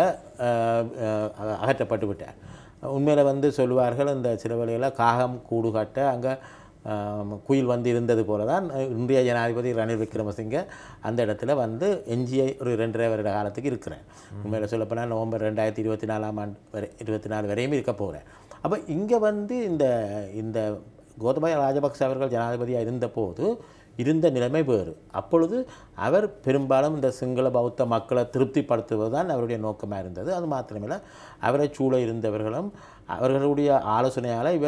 அகற்றப்பட்டு விட்டார் உண்மையில் வந்து சொல்லுவார்கள் இந்த சில வேளையில் காகம் கூடு கட்ட அங்கே குயில் வந்து இருந்தது போல தான் இந்திய ஜனாதிபதி ரணில் விக்ரமசிங்க அந்த இடத்துல வந்து எஞ்சிய ஒரு ரெண்டரை வருட காலத்துக்கு இருக்கிறேன் உண்மையில் சொல்லப்போனால் நவம்பர் ரெண்டாயிரத்தி இருபத்தி நாலாம் ஆண்டு வரை இருபத்தி நாலு வரையும் இருக்க போகிறேன் அப்போ இங்கே வந்து இந்த இந்த கோத்தபாய ராஜபக்ச அவர்கள் ஜனாதிபதியாக இருந்தபோது இருந்த நிலைமை வேறு அப்பொழுது அவர் பெரும்பாலும் இந்த சிங்கள பௌத்த மக்களை திருப்திப்படுத்துவது தான் அவருடைய நோக்கமாக இருந்தது அது மாத்திரமில்லை அவரை சூழ இருந்தவர்களும் அவர்களுடைய ஆலோசனையால் இவர்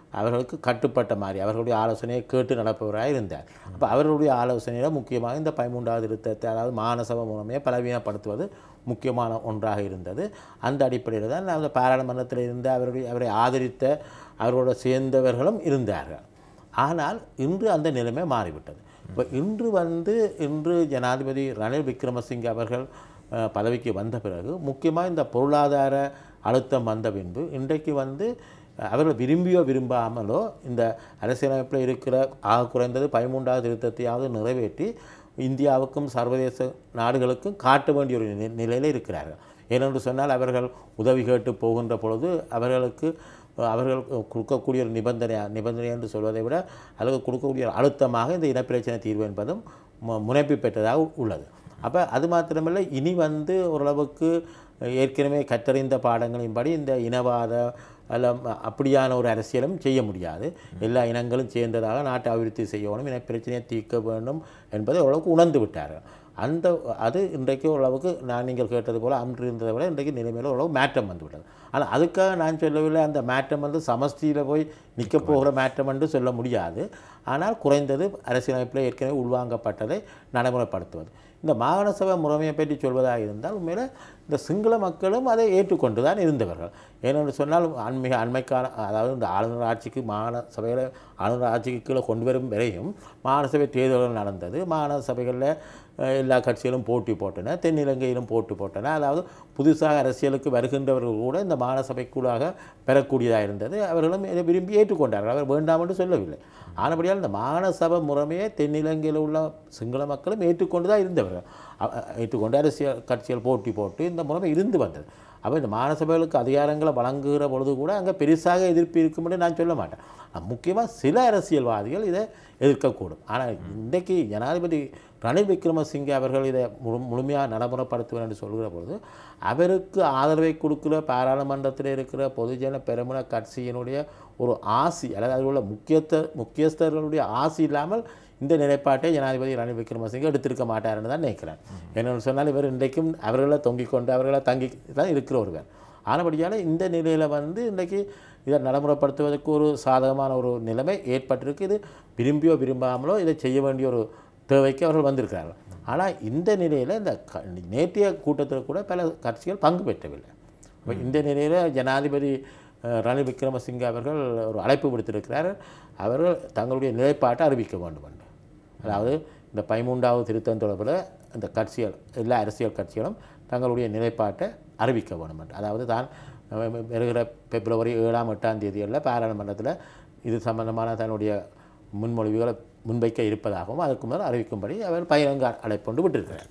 அவர்களுக்கு கட்டுப்பட்ட மாதிரி அவர்களுடைய ஆலோசனையை கேட்டு நடப்பவராக இருந்தார் அப்போ அவர்களுடைய ஆலோசனையில் முக்கியமாக இந்த பதிமூன்றாவது திருத்தத்தை அதாவது மானசபை மூலமே பலவீனப்படுத்துவது முக்கியமான ஒன்றாக இருந்தது அந்த அடிப்படையில் தான் அந்த பாராளுமன்றத்தில் இருந்த அவருடைய அவரை ஆதரித்த அவரோட சேர்ந்தவர்களும் இருந்தார்கள் ஆனால் இன்று அந்த நிலைமை மாறிவிட்டது இப்போ இன்று வந்து இன்று ஜனாதிபதி ரணில் விக்ரமசிங்கே அவர்கள் அஹ், பதவிக்கு வந்த பிறகு முக்கியமாக இந்த பொருளாதார அழுத்தம் வந்த பின்பு இன்றைக்கு வந்து அஹ், அவர்கள் விரும்பியோ விரும்பாமலோ இந்த அரசியலமைப்பில் இருக்கிற ஆக குறைந்தது பதிமூன்றாவது திருத்தத்தையாவது நிறைவேற்றி இந்தியாவுக்கும் சர்வதேச நாடுகளுக்கும் காட்ட வேண்டிய ஒரு நி- நிலையில் இருக்கிறார்கள் ஏனென்று சொன்னால் அவர்கள் உதவி கேட்டு போகின்ற பொழுது அவர்களுக்கு அஹ், அவர்கள் கொடுக்கக்கூடிய ஒரு நிபந்தனை நிபந்தனை என்று சொல்வதை விட அவர்கள் கொடுக்கக்கூடிய ஒரு அழுத்தமாக இந்த இனப்பிரச்சனை தீர்வு என்பதும் மு- முனைப்பு பெற்றதாக உள்ளது அப்போ அது மாத்திரமல்ல இனி வந்து ஓரளவுக்கு ஏற்கனவே கற்றறிந்த பாடங்களின்படி இந்த இனவாத அல்ல ம- அப்படியான ஒரு அரசியலும் செய்ய முடியாது எல்லா இனங்களும் சேர்ந்ததாக நாட்டை அபிவிருத்தி செய்யணும் இன பிரச்சனையை தீர்க்க வேண்டும் என்பதை ஓரளவுக்கு உணர்ந்து விட்டார்கள் அந்த அது இன்றைக்கு ஓரளவுக்கு நான் நீங்கள் கேட்டது போல் அன்று இருந்ததை விட இன்றைக்கு நிலைமையில் ஓரளவு மாற்றம் வந்துவிட்டது ஆனால் அதுக்காக நான் சொல்லவில்லை அந்த மாற்றம் வந்து சமஷ்டியில் போய் நிற்க போகிற மாற்றம் என்று சொல்ல முடியாது ஆனால் குறைந்தது அரசியலமைப்பில் ஏற்கனவே உள்வாங்கப்பட்டதை நடைமுறைப்படுத்துவது இந்த மாகாண சபை முறைமையை பற்றி சொல்வதாக இருந்தால் உண்மையில் இந்த சிங்கள மக்களும் அதை ஏற்றுக்கொண்டு தான் இருந்தவர்கள் ஏனென்று சொன்னால் அண்மிக அண்மைக்கால அதாவது இந்த ஆளுநர் ஆட்சிக்கு மாகாண சபையில் ஆளுநர் ஆட்சிக்கு கீழே கொண்டு வரும் வரையும் மாகாண சபை தேர்தல்கள் நடந்தது மாகாண சபைகளில் அஹ், எல்லா கட்சிகளும் போட்டி போட்டன தென்னிலங்கையிலும் போட்டி போட்டன அதாவது புதுசாக அரசியலுக்கு வருகின்றவர்கள் கூட இந்த மாகாண சபைக்குள்ளாக பெறக்கூடியதாக இருந்தது அவர்களும் இதை விரும்பி ஏற்றுக்கொண்டார்கள் அவர் வேண்டாம் என்று சொல்லவில்லை ஆனபடியால் இந்த மாகாண சபை முறைமையை தென்னிலங்கையில் உள்ள சிங்கள மக்களும் ஏற்றுக்கொண்டு தான் இருந்தவர்கள் அ- அ- ஏற்றுக்கொண்டு அரசியல் கட்சிகள் போட்டி போட்டு இந்த முறைமை இருந்து வந்தது அப்போ இந்த மாகாண சபைகளுக்கு அதிகாரங்களை வழங்குகிற பொழுது கூட அங்கே பெருசாக எதிர்ப்பு இருக்கும்னு நான் சொல்ல மாட்டேன் முக்கியமாக சில அரசியல்வாதிகள் இதை எதிர்க்கக்கூடும் ஆனால் இன்றைக்கு ஜனாதிபதி ரணில் விக்ரமசிங்கே அவர்கள் இதை முழு முழுமையாக நடைமுறைப்படுத்துவேன் என்று சொல்கிற பொழுது அவருக்கு ஆதரவை கொடுக்கிற பாராளுமன்றத்தில் இருக்கிற பொதுஜன பெருமுன கட்சியினுடைய ஒரு ஆசி அதாவது அதில் உள்ள முக்கியத்த முக்கியஸ்தர்களுடைய ஆசி இல்லாமல் இந்த நிலைப்பாட்டை ஜனாதிபதி ரணில் விக்ரமசிங்கே எடுத்திருக்க மாட்டார்னு தான் நினைக்கிறேன் என்னென்னு சொன்னால் இவர் இன்றைக்கும் அவர்களை தொங்கிக் கொண்டு அவர்களை தங்கி தான் இருக்கிற ஒருவர் ஆனபடியால் இந்த நிலையில் வந்து இன்றைக்கு இதை நடைமுறைப்படுத்துவதற்கு ஒரு சாதகமான ஒரு நிலைமை ஏற்பட்டிருக்கு இது விரும்பியோ விரும்பாமலோ இதை செய்ய வேண்டிய ஒரு தேவைக்கு அவர்கள் வந்திருக்கிறார்கள் ஆனால் இந்த நிலையில் இந்த க- நேற்றைய கூட்டத்தில் கூட பல கட்சிகள் பங்கு பெற்றவில்லை அப்ப இந்த நிலையில் ஜனாதிபதி அஹ், ரணில் விக்ரமசிங்கே அவர்கள் ஒரு அழைப்பு விடுத்திருக்கிறார் அவர்கள் தங்களுடைய நிலைப்பாட்டை அறிவிக்க வேண்டும் என்று அதாவது இந்த பதிமூன்றாவது திருத்தம் தொடர்பில் இந்த கட்சிகள் எல்லா அரசியல் கட்சிகளும் தங்களுடைய நிலைப்பாட்டை அறிவிக்க வேண்டும் என்று அதாவது தான் அஹ், வருகிற பிப்ரவரி ஏழாம் எட்டாம் தேதிகளில் பாராளுமன்றத்தில் இது சம்பந்தமான தன்னுடைய முன்மொழிவுகளை முன்வைக்க இருப்பதாகவும் அதற்கு முதல் அறிவிக்கும்படி அவர் பகிரங்க அழைப்பொண்டு விட்டிருக்கிறார்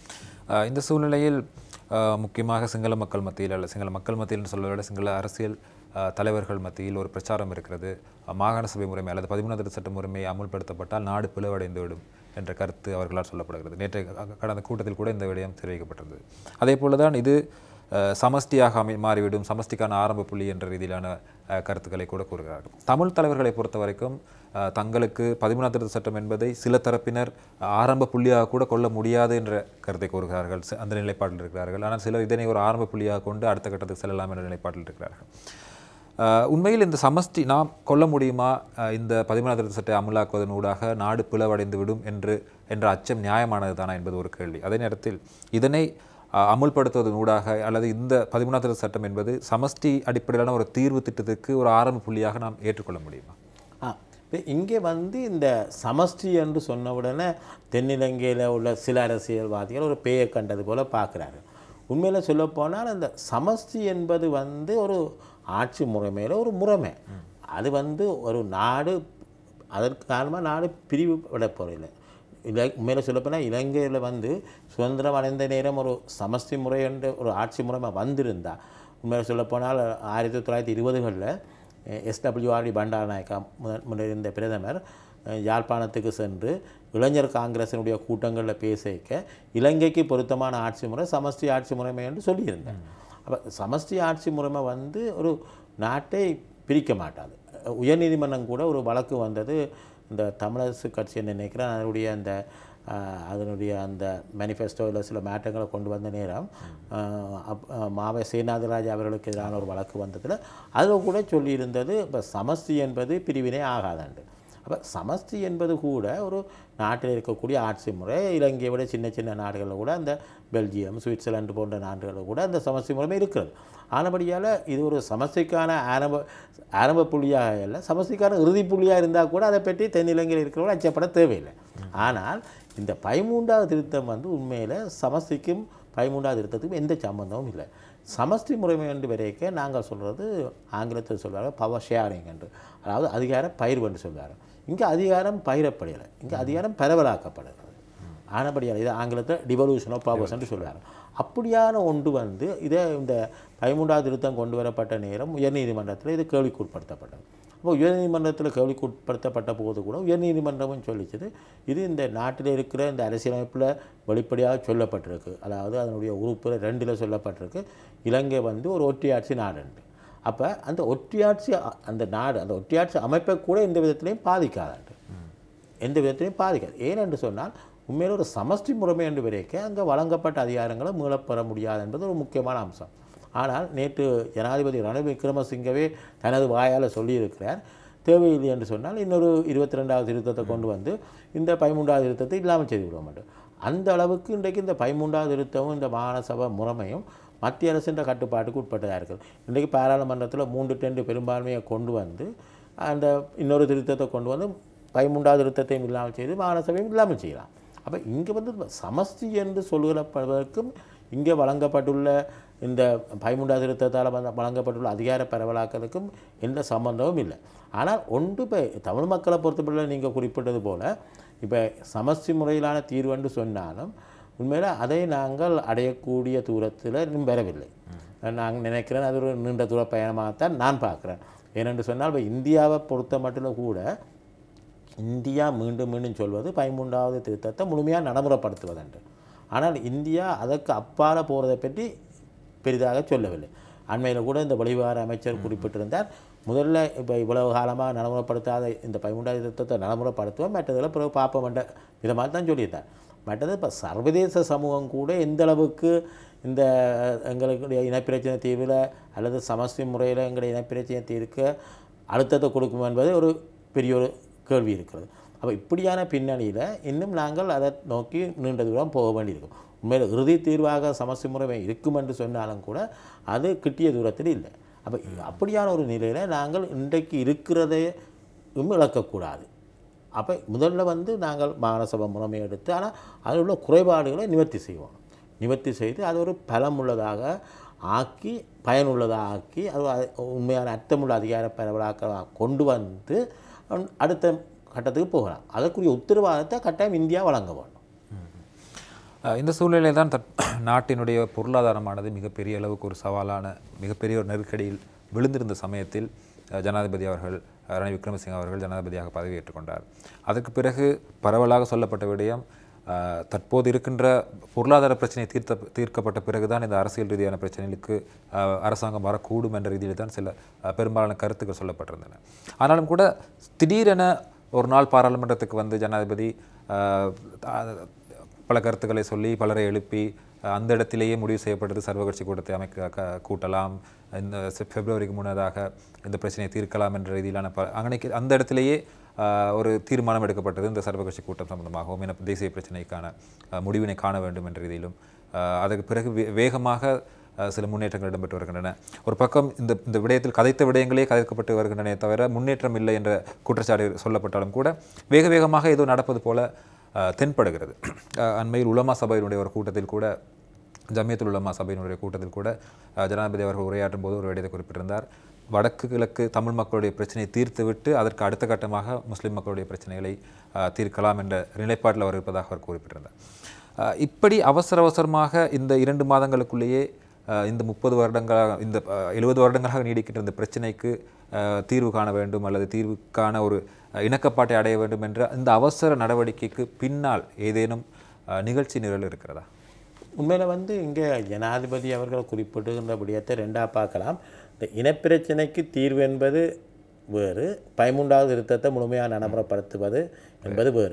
அஹ் இந்த சூழ்நிலையில் அஹ், முக்கியமாக சிங்கள மக்கள் மத்தியில் அல்ல சிங்கள மக்கள் மத்தியில் சொல்வதை விட சிங்கள அரசியல் அஹ், தலைவர்கள் மத்தியில் ஒரு பிரச்சாரம் இருக்கிறது அஹ், மாகாண சபை முறைமை அல்லது பதிமூணாவது சட்ட முறைமை அமுல்படுத்தப்பட்டால் நாடு பிளவடைந்து விடும் என்ற கருத்து அவர்களால் சொல்லப்படுகிறது நேற்று க- கடந்த கூட்டத்தில் கூட இந்த விடயம் தெரிவிக்கப்பட்டிருந்தது அதே போல தான் இது அஹ், சமஷ்டியாக அமை மாறிவிடும் சமஷ்டிக்கான ஆரம்ப புள்ளி என்ற ரீதியிலான அஹ், கருத்துக்களை கூட கூறுகிறார்கள் தமிழ் தலைவர்களை பொறுத்த வரைக்கும் அஹ், தங்களுக்கு பதிமூணாம் திருத்த சட்டம் என்பதை சில தரப்பினர் ஆரம்ப புள்ளியாக கூட கொள்ள முடியாது என்ற கருத்தை கூறுகிறார்கள் சி- அந்த நிலைப்பாட்டில் இருக்கிறார்கள் ஆனால் சிலர் இதனை ஒரு ஆரம்ப புள்ளியாக கொண்டு அடுத்த கட்டத்துக்கு செல்லலாம் என்ற நிலைப்பாட்டில் இருக்கிறார்கள் அஹ், உண்மையில் இந்த சமஷ்டி நாம் கொள்ள முடியுமா அஹ், இந்த பதிமூணாம் திருத்த சட்டை அமலாக்குவதன் ஊடாக நாடு பிளவடைந்து விடும் என்று என்ற அச்சம் நியாயமானது தானா என்பது ஒரு கேள்வி அதே நேரத்தில் இதனை அஹ், அமுல்படுத்துவதன் ஊடாக அல்லது இந்த பதிமூணாம் திருத்த சட்டம் என்பது சமஷ்டி அடிப்படையிலான ஒரு தீர்வு திட்டத்துக்கு ஒரு ஆரம்ப புள்ளியாக நாம் ஏற்றுக்கொள்ள முடியுமா ஆ இப்போ இங்கே வந்து இந்த சமஷ்டி என்று சொன்ன உடனே தென்னிலங்கையில் உள்ள சில அரசியல்வாதிகள் ஒரு பேயை கண்டது போல பார்க்குறாரு உண்மையில் சொல்லப்போனால் அந்த சமஷ்டி என்பது வந்து ஒரு ஆட்சி முறைமையில் ஒரு முறைமை அது வந்து ஒரு நாடு அதற்கு காரணமாக நாடு பிரிவு விட போகிறதில்லை இலை உண்மையில் சொல்லப்போனால் இலங்கையில் வந்து சுதந்திரம் அடைந்த நேரம் ஒரு சமஷ்டி முறை என்ற ஒரு ஆட்சி முறைமை வந்திருந்தா உண்மையில் சொல்லப்போனால் ஆயிரத்தி தொள்ளாயிரத்தி இருபதுகளில் எஸ்டபிள்யூஆர்டி பண்டாரநாயக்கா முதன் முன்னிருந்த பிரதமர் அஹ், யாழ்ப்பாணத்துக்கு சென்று இளைஞர் காங்கிரசினுடைய கூட்டங்களில் பேசிக்க இலங்கைக்கு பொருத்தமான ஆட்சி முறை சமஷ்டி ஆட்சி முறைமை என்று சொல்லியிருந்தார் அப்போ சமஷ்டி ஆட்சி முறைமை வந்து ஒரு நாட்டை பிரிக்க மாட்டாது உயர்நீதிமன்றம் கூட ஒரு வழக்கு வந்தது இந்த தமிழரசு கட்சி என்ன நினைக்கிறேன் அதனுடைய அந்த ஆஹ், அதனுடைய அந்த மேனிஃபெஸ்டோவில் சில மாற்றங்களை கொண்டு வந்த நேரம் ஆஹ், அப் ஆஹ், மாவை சேனாதிராஜா அவர்களுக்கு எதிரான ஒரு வழக்கு வந்ததில் அதில் கூட சொல்லியிருந்தது இப்போ சமஸ்தி என்பது பிரிவினை ஆகாதாண்டு அப்போ சமஸ்தி என்பது கூட ஒரு நாட்டில் இருக்கக்கூடிய ஆட்சி முறை இலங்கையை விட சின்ன சின்ன நாடுகளில் கூட அந்த பெல்ஜியம் சுவிட்சர்லாந்து போன்ற நாடுகளில் கூட அந்த சமஸ்தி முறைமை இருக்கிறது ஆனபடியால் இது ஒரு சமஸ்திக்கான ஆரம்ப ஆரம்ப புள்ளியாக இல்லை சமஸ்திக்கான இறுதி புள்ளியாக இருந்தால் கூட அதை பற்றி தென்னிலங்கையில் இருக்கிறவங்க அச்சப்பட தேவையில்லை ஆனால் இந்த பதிமூன்றாவது திருத்தம் வந்து உண்மையில் சமஸ்திக்கும் பதிமூன்றாவது திருத்தத்துக்கும் எந்த சம்பந்தமும் இல்லை சமஸ்தி முறைமை என்று வரைக்க நாங்கள் சொல்கிறது ஆங்கிலத்தில் சொல்வாங்க பவர் ஷேரிங் என்று அதாவது அதிகாரம் பயிர் என்று சொல்வாங்க இங்கே அதிகாரம் பயிரப்படையலை இங்கே அதிகாரம் பரவலாக்கப்படுகிறது ஆனபடியால் இது ஆங்கிலத்தில் டிவல்யூஷன் ஆஃப் பவர்ஸ் என்று சொல்வாங்க அப்படியான ஒன்று வந்து இதே இந்த பதிமூன்றாவது திருத்தம் கொண்டு வரப்பட்ட நேரம் உயர்நீதிமன்றத்தில் இது கேள்விக்குட்படுத்தப்பட்டது அப்போ உயர்நீதிமன்றத்தில் கேள்விக்குட்படுத்தப்பட்ட போது கூட உயர்நீதிமன்றமும் சொல்லிச்சது இது இந்த நாட்டில் இருக்கிற இந்த அரசியலமைப்பில் வெளிப்படையாக சொல்லப்பட்டிருக்கு அதாவது அதனுடைய உறுப்பில் ரெண்டில் சொல்லப்பட்டிருக்கு இலங்கை வந்து ஒரு ஒற்றையாட்சி நாடுண்டு அப்போ அந்த ஒற்றையாட்சி அ- அந்த நாடு அந்த ஒற்றையாட்சி அமைப்பை கூட எந்த விதத்திலையும் பாதிக்காதாண்டு எந்த விதத்திலையும் பாதிக்காது ஏனென்று சொன்னால் உண்மையில் ஒரு சமஷ்டி முறைமை என்று வரைக்க அங்கே வழங்கப்பட்ட அதிகாரங்களை மீளப்பெற முடியாது என்பது ஒரு முக்கியமான அம்சம் ஆனால் நேற்று ஜனாதிபதி ரணில் விக்ரமசிங்கவே தனது வாயால் சொல்லியிருக்கிறார் தேவையில்லை என்று சொன்னால் இன்னொரு இருபத்தி ரெண்டாவது திருத்தத்தை கொண்டு வந்து இந்த பதிமூன்றாவது திருத்தத்தை இல்லாமல் செய்து விட மாட்டோம் அந்த அளவுக்கு இன்றைக்கு இந்த பதிமூன்றாவது திருத்தமும் இந்த மாகாண சபை முறைமையும் மத்திய அரசின் கட்டுப்பாட்டுக்கு உட்பட்டதாக இருக்குது இன்றைக்கு பாராளுமன்றத்தில் மூன்று டெண்டு பெரும்பான்மையை கொண்டு வந்து அந்த இன்னொரு திருத்தத்தை கொண்டு வந்து பதிமூன்றாவது திருத்தத்தையும் இல்லாமல் செய்து மாகாண சபையும் இல்லாமல் செய்யலாம் அப்போ இங்கே வந்து சமஸ்தி என்று சொல்லுகிறப்படுவதற்கும் இங்கே வழங்கப்பட்டுள்ள இந்த பதிமூன்றாவது திருத்தத்தால் வந்து வழங்கப்பட்டுள்ள அதிகார பரவலாக்கலுக்கும் எந்த சம்பந்தமும் இல்லை ஆனால் ஒன்று இப்போ தமிழ் மக்களை பொறுத்தவரை நீங்கள் குறிப்பிட்டது போல் இப்போ சமஸ்தி முறையிலான தீர்வு என்று சொன்னாலும் உண்மையில் அதை நாங்கள் அடையக்கூடிய தூரத்தில் இன்னும் வரவில்லை நான் நினைக்கிறேன் அது ஒரு நீண்ட தூர பயணமாகத்தான் நான் பார்க்குறேன் ஏனென்று சொன்னால் இப்போ இந்தியாவை பொறுத்த மட்டும் கூட இந்தியா மீண்டும் மீண்டும் சொல்வது பதிமூன்றாவது திருத்தத்தை முழுமையாக நடைமுறைப்படுத்துவதென்று ஆனால் இந்தியா அதற்கு அப்பால போகிறதை பற்றி பெரிதாக சொல்லவில்லை அண்மையில் கூட இந்த வெளிவிவகார அமைச்சர் குறிப்பிட்டிருந்தார் முதல்ல இப்போ இவ்வளவு காலமாக நடைமுறைப்படுத்தாத இந்த பதிமூன்றாவது திருத்தத்தை நடைமுறைப்படுத்துவோம் மற்றதில் பிறகு பார்ப்போம் என்ற விதமாக தான் சொல்லியிருந்தார் மற்றது இப்போ சர்வதேச சமூகம் கூட எந்த அளவுக்கு இந்த எங்களுடைய இனப்பிரச்சனை தீர்வில் அல்லது சமஸ்தி முறையில் எங்களுடைய இனப்பிரச்சனை தீர்க்க அழுத்தத்தை கொடுக்கும் என்பது ஒரு பெரிய ஒரு கேள்வி இருக்கிறது அப்போ இப்படியான பின்னணியில் இன்னும் நாங்கள் அதை நோக்கி நீண்ட தூரம் போக வேண்டியிருக்கும் உண்மையில் இறுதி தீர்வாக சமஸ்தி முறைமை இருக்கும் என்று சொன்னாலும் கூட அது கிட்டிய தூரத்தில் இல்லை அப்போ அப்படியான ஒரு நிலையில் நாங்கள் இன்றைக்கு இருக்கிறதையும் இழக்கக்கூடாது அப்போ முதல்ல வந்து நாங்கள் மாநசபை முறைமை எடுத்து ஆனால் அதில் உள்ள குறைபாடுகளை நிவர்த்தி செய்வோம் நிவர்த்தி செய்து அது ஒரு பலமுள்ளதாக ஆக்கி பயனுள்ளதாக ஆக்கி அது அ- உண்மையான அர்த்தமுள்ள அதிகார பரவலாக்க கொண்டு வந்து அன்- அடுத்த கட்டத்துக்கு போகலாம் அதற்குரிய உத்தரவாதத்தை கட்டாயம் இந்தியா வழங்க வேண்டும் அஹ் இந்த சூழ்நிலை தான் தற் நாட்டினுடைய பொருளாதாரமானது மிகப்பெரிய அளவுக்கு ஒரு சவாலான மிகப்பெரிய ஒரு நெருக்கடியில் விழுந்திருந்த சமயத்தில் அஹ் ஜனாதிபதி அவர்கள் அஹ் ரணில் விக்ரமசிங்க அவர்கள் ஜனாதிபதியாக பதவியேற்றுக் கொண்டார் அதற்கு பிறகு பரவலாக சொல்லப்பட்ட விடயம் அஹ் தற்போது இருக்கின்ற பொருளாதார பிரச்சனை தீர்த்த தீர்க்கப்பட்ட பிறகுதான் இந்த அரசியல் ரீதியான பிரச்சனைகளுக்கு அஹ் அரசாங்கம் வரக்கூடும் என்ற ரீதியில் தான் சில அஹ் பெரும்பாலான கருத்துக்கள் சொல்லப்பட்டிருந்தன ஆனாலும் கூட திடீரென ஒரு நாள் பாராளுமன்றத்துக்கு வந்து ஜனாதிபதி அஹ், த- பல கருத்துக்களை சொல்லி பலரை எழுப்பி அஹ், அந்த இடத்திலேயே முடிவு செய்யப்பட்டது சர்வகட்சி கூட்டத்தை அமைக்க க- கூட்டலாம் இந்த செப்- பிப்ரவரிக்கு முன்னதாக இந்த பிரச்சனையை தீர்க்கலாம் என்ற ரீதியிலான ப அங்கனைக்கு அந்த இடத்திலேயே அஹ், ஒரு தீர்மானம் எடுக்கப்பட்டது இந்த சர்வகட்சி கூட்டம் சம்பந்தமாகவும் என தேசிய பிரச்சனைக்கான அஹ், முடிவினை காண வேண்டும் என்ற ரீதியிலும் அஹ், அதற்கு பிறகு வே- வேகமாக அஹ், சில முன்னேற்றங்கள் இடம்பெற்று வருகின்றன ஒரு பக்கம் இந்த இந்த விடயத்தில் கதைத்த விடயங்களே கதைக்கப்பட்டு வருகின்றனே தவிர முன்னேற்றம் இல்லை என்ற குற்றச்சாட்டு சொல்லப்பட்டாலும் கூட வேக வேகமாக ஏதோ நடப்பது போல அஹ், தென்படுகிறது அஹ், அண்மையில் உலமா சபையினுடைய ஒரு கூட்டத்தில் கூட ஜமியத்துல் உலமா சபையினுடைய கூட்டத்தில் கூட அஹ், ஜனாதிபதி அவர்கள் உரையாற்றும் போது ஒரு விடயத்தை குறிப்பிட்டிருந்தார் வடக்கு கிழக்கு தமிழ் மக்களுடைய பிரச்சனையை தீர்த்துவிட்டு அதற்கு அடுத்த கட்டமாக முஸ்லிம் மக்களுடைய பிரச்சனைகளை அஹ், தீர்க்கலாம் என்ற நிலைப்பாட்டில் அவர் இருப்பதாக அவர் குறிப்பிட்டிருந்தார் அஹ், இப்படி அவசர அவசரமாக இந்த இரண்டு மாதங்களுக்குள்ளேயே அஹ், இந்த முப்பது வருடங்களாக இந்த எழுபது வருடங்களாக நீடிக்கின்ற இந்த பிரச்சனைக்கு அஹ், தீர்வு காண வேண்டும் அல்லது தீர்வுக்கான ஒரு அஹ், இணக்கப்பாட்டை அடைய வேண்டும் என்ற இந்த அவசர நடவடிக்கைக்கு பின்னால் ஏதேனும் அஹ், நிகழ்ச்சி நிரல் இருக்கிறதா உண்மையில் வந்து இங்கே ஜனாதிபதி அவர்கள் குறிப்பிட்டுகின்ற விடயத்தை ரெண்டாக பார்க்கலாம் இந்த இனப்பிரச்சனைக்கு தீர்வு என்பது வேறு பதிமூன்றாவது திருத்தத்தை முழுமையாக நடைமுறைப்படுத்துவது என்பது வேறு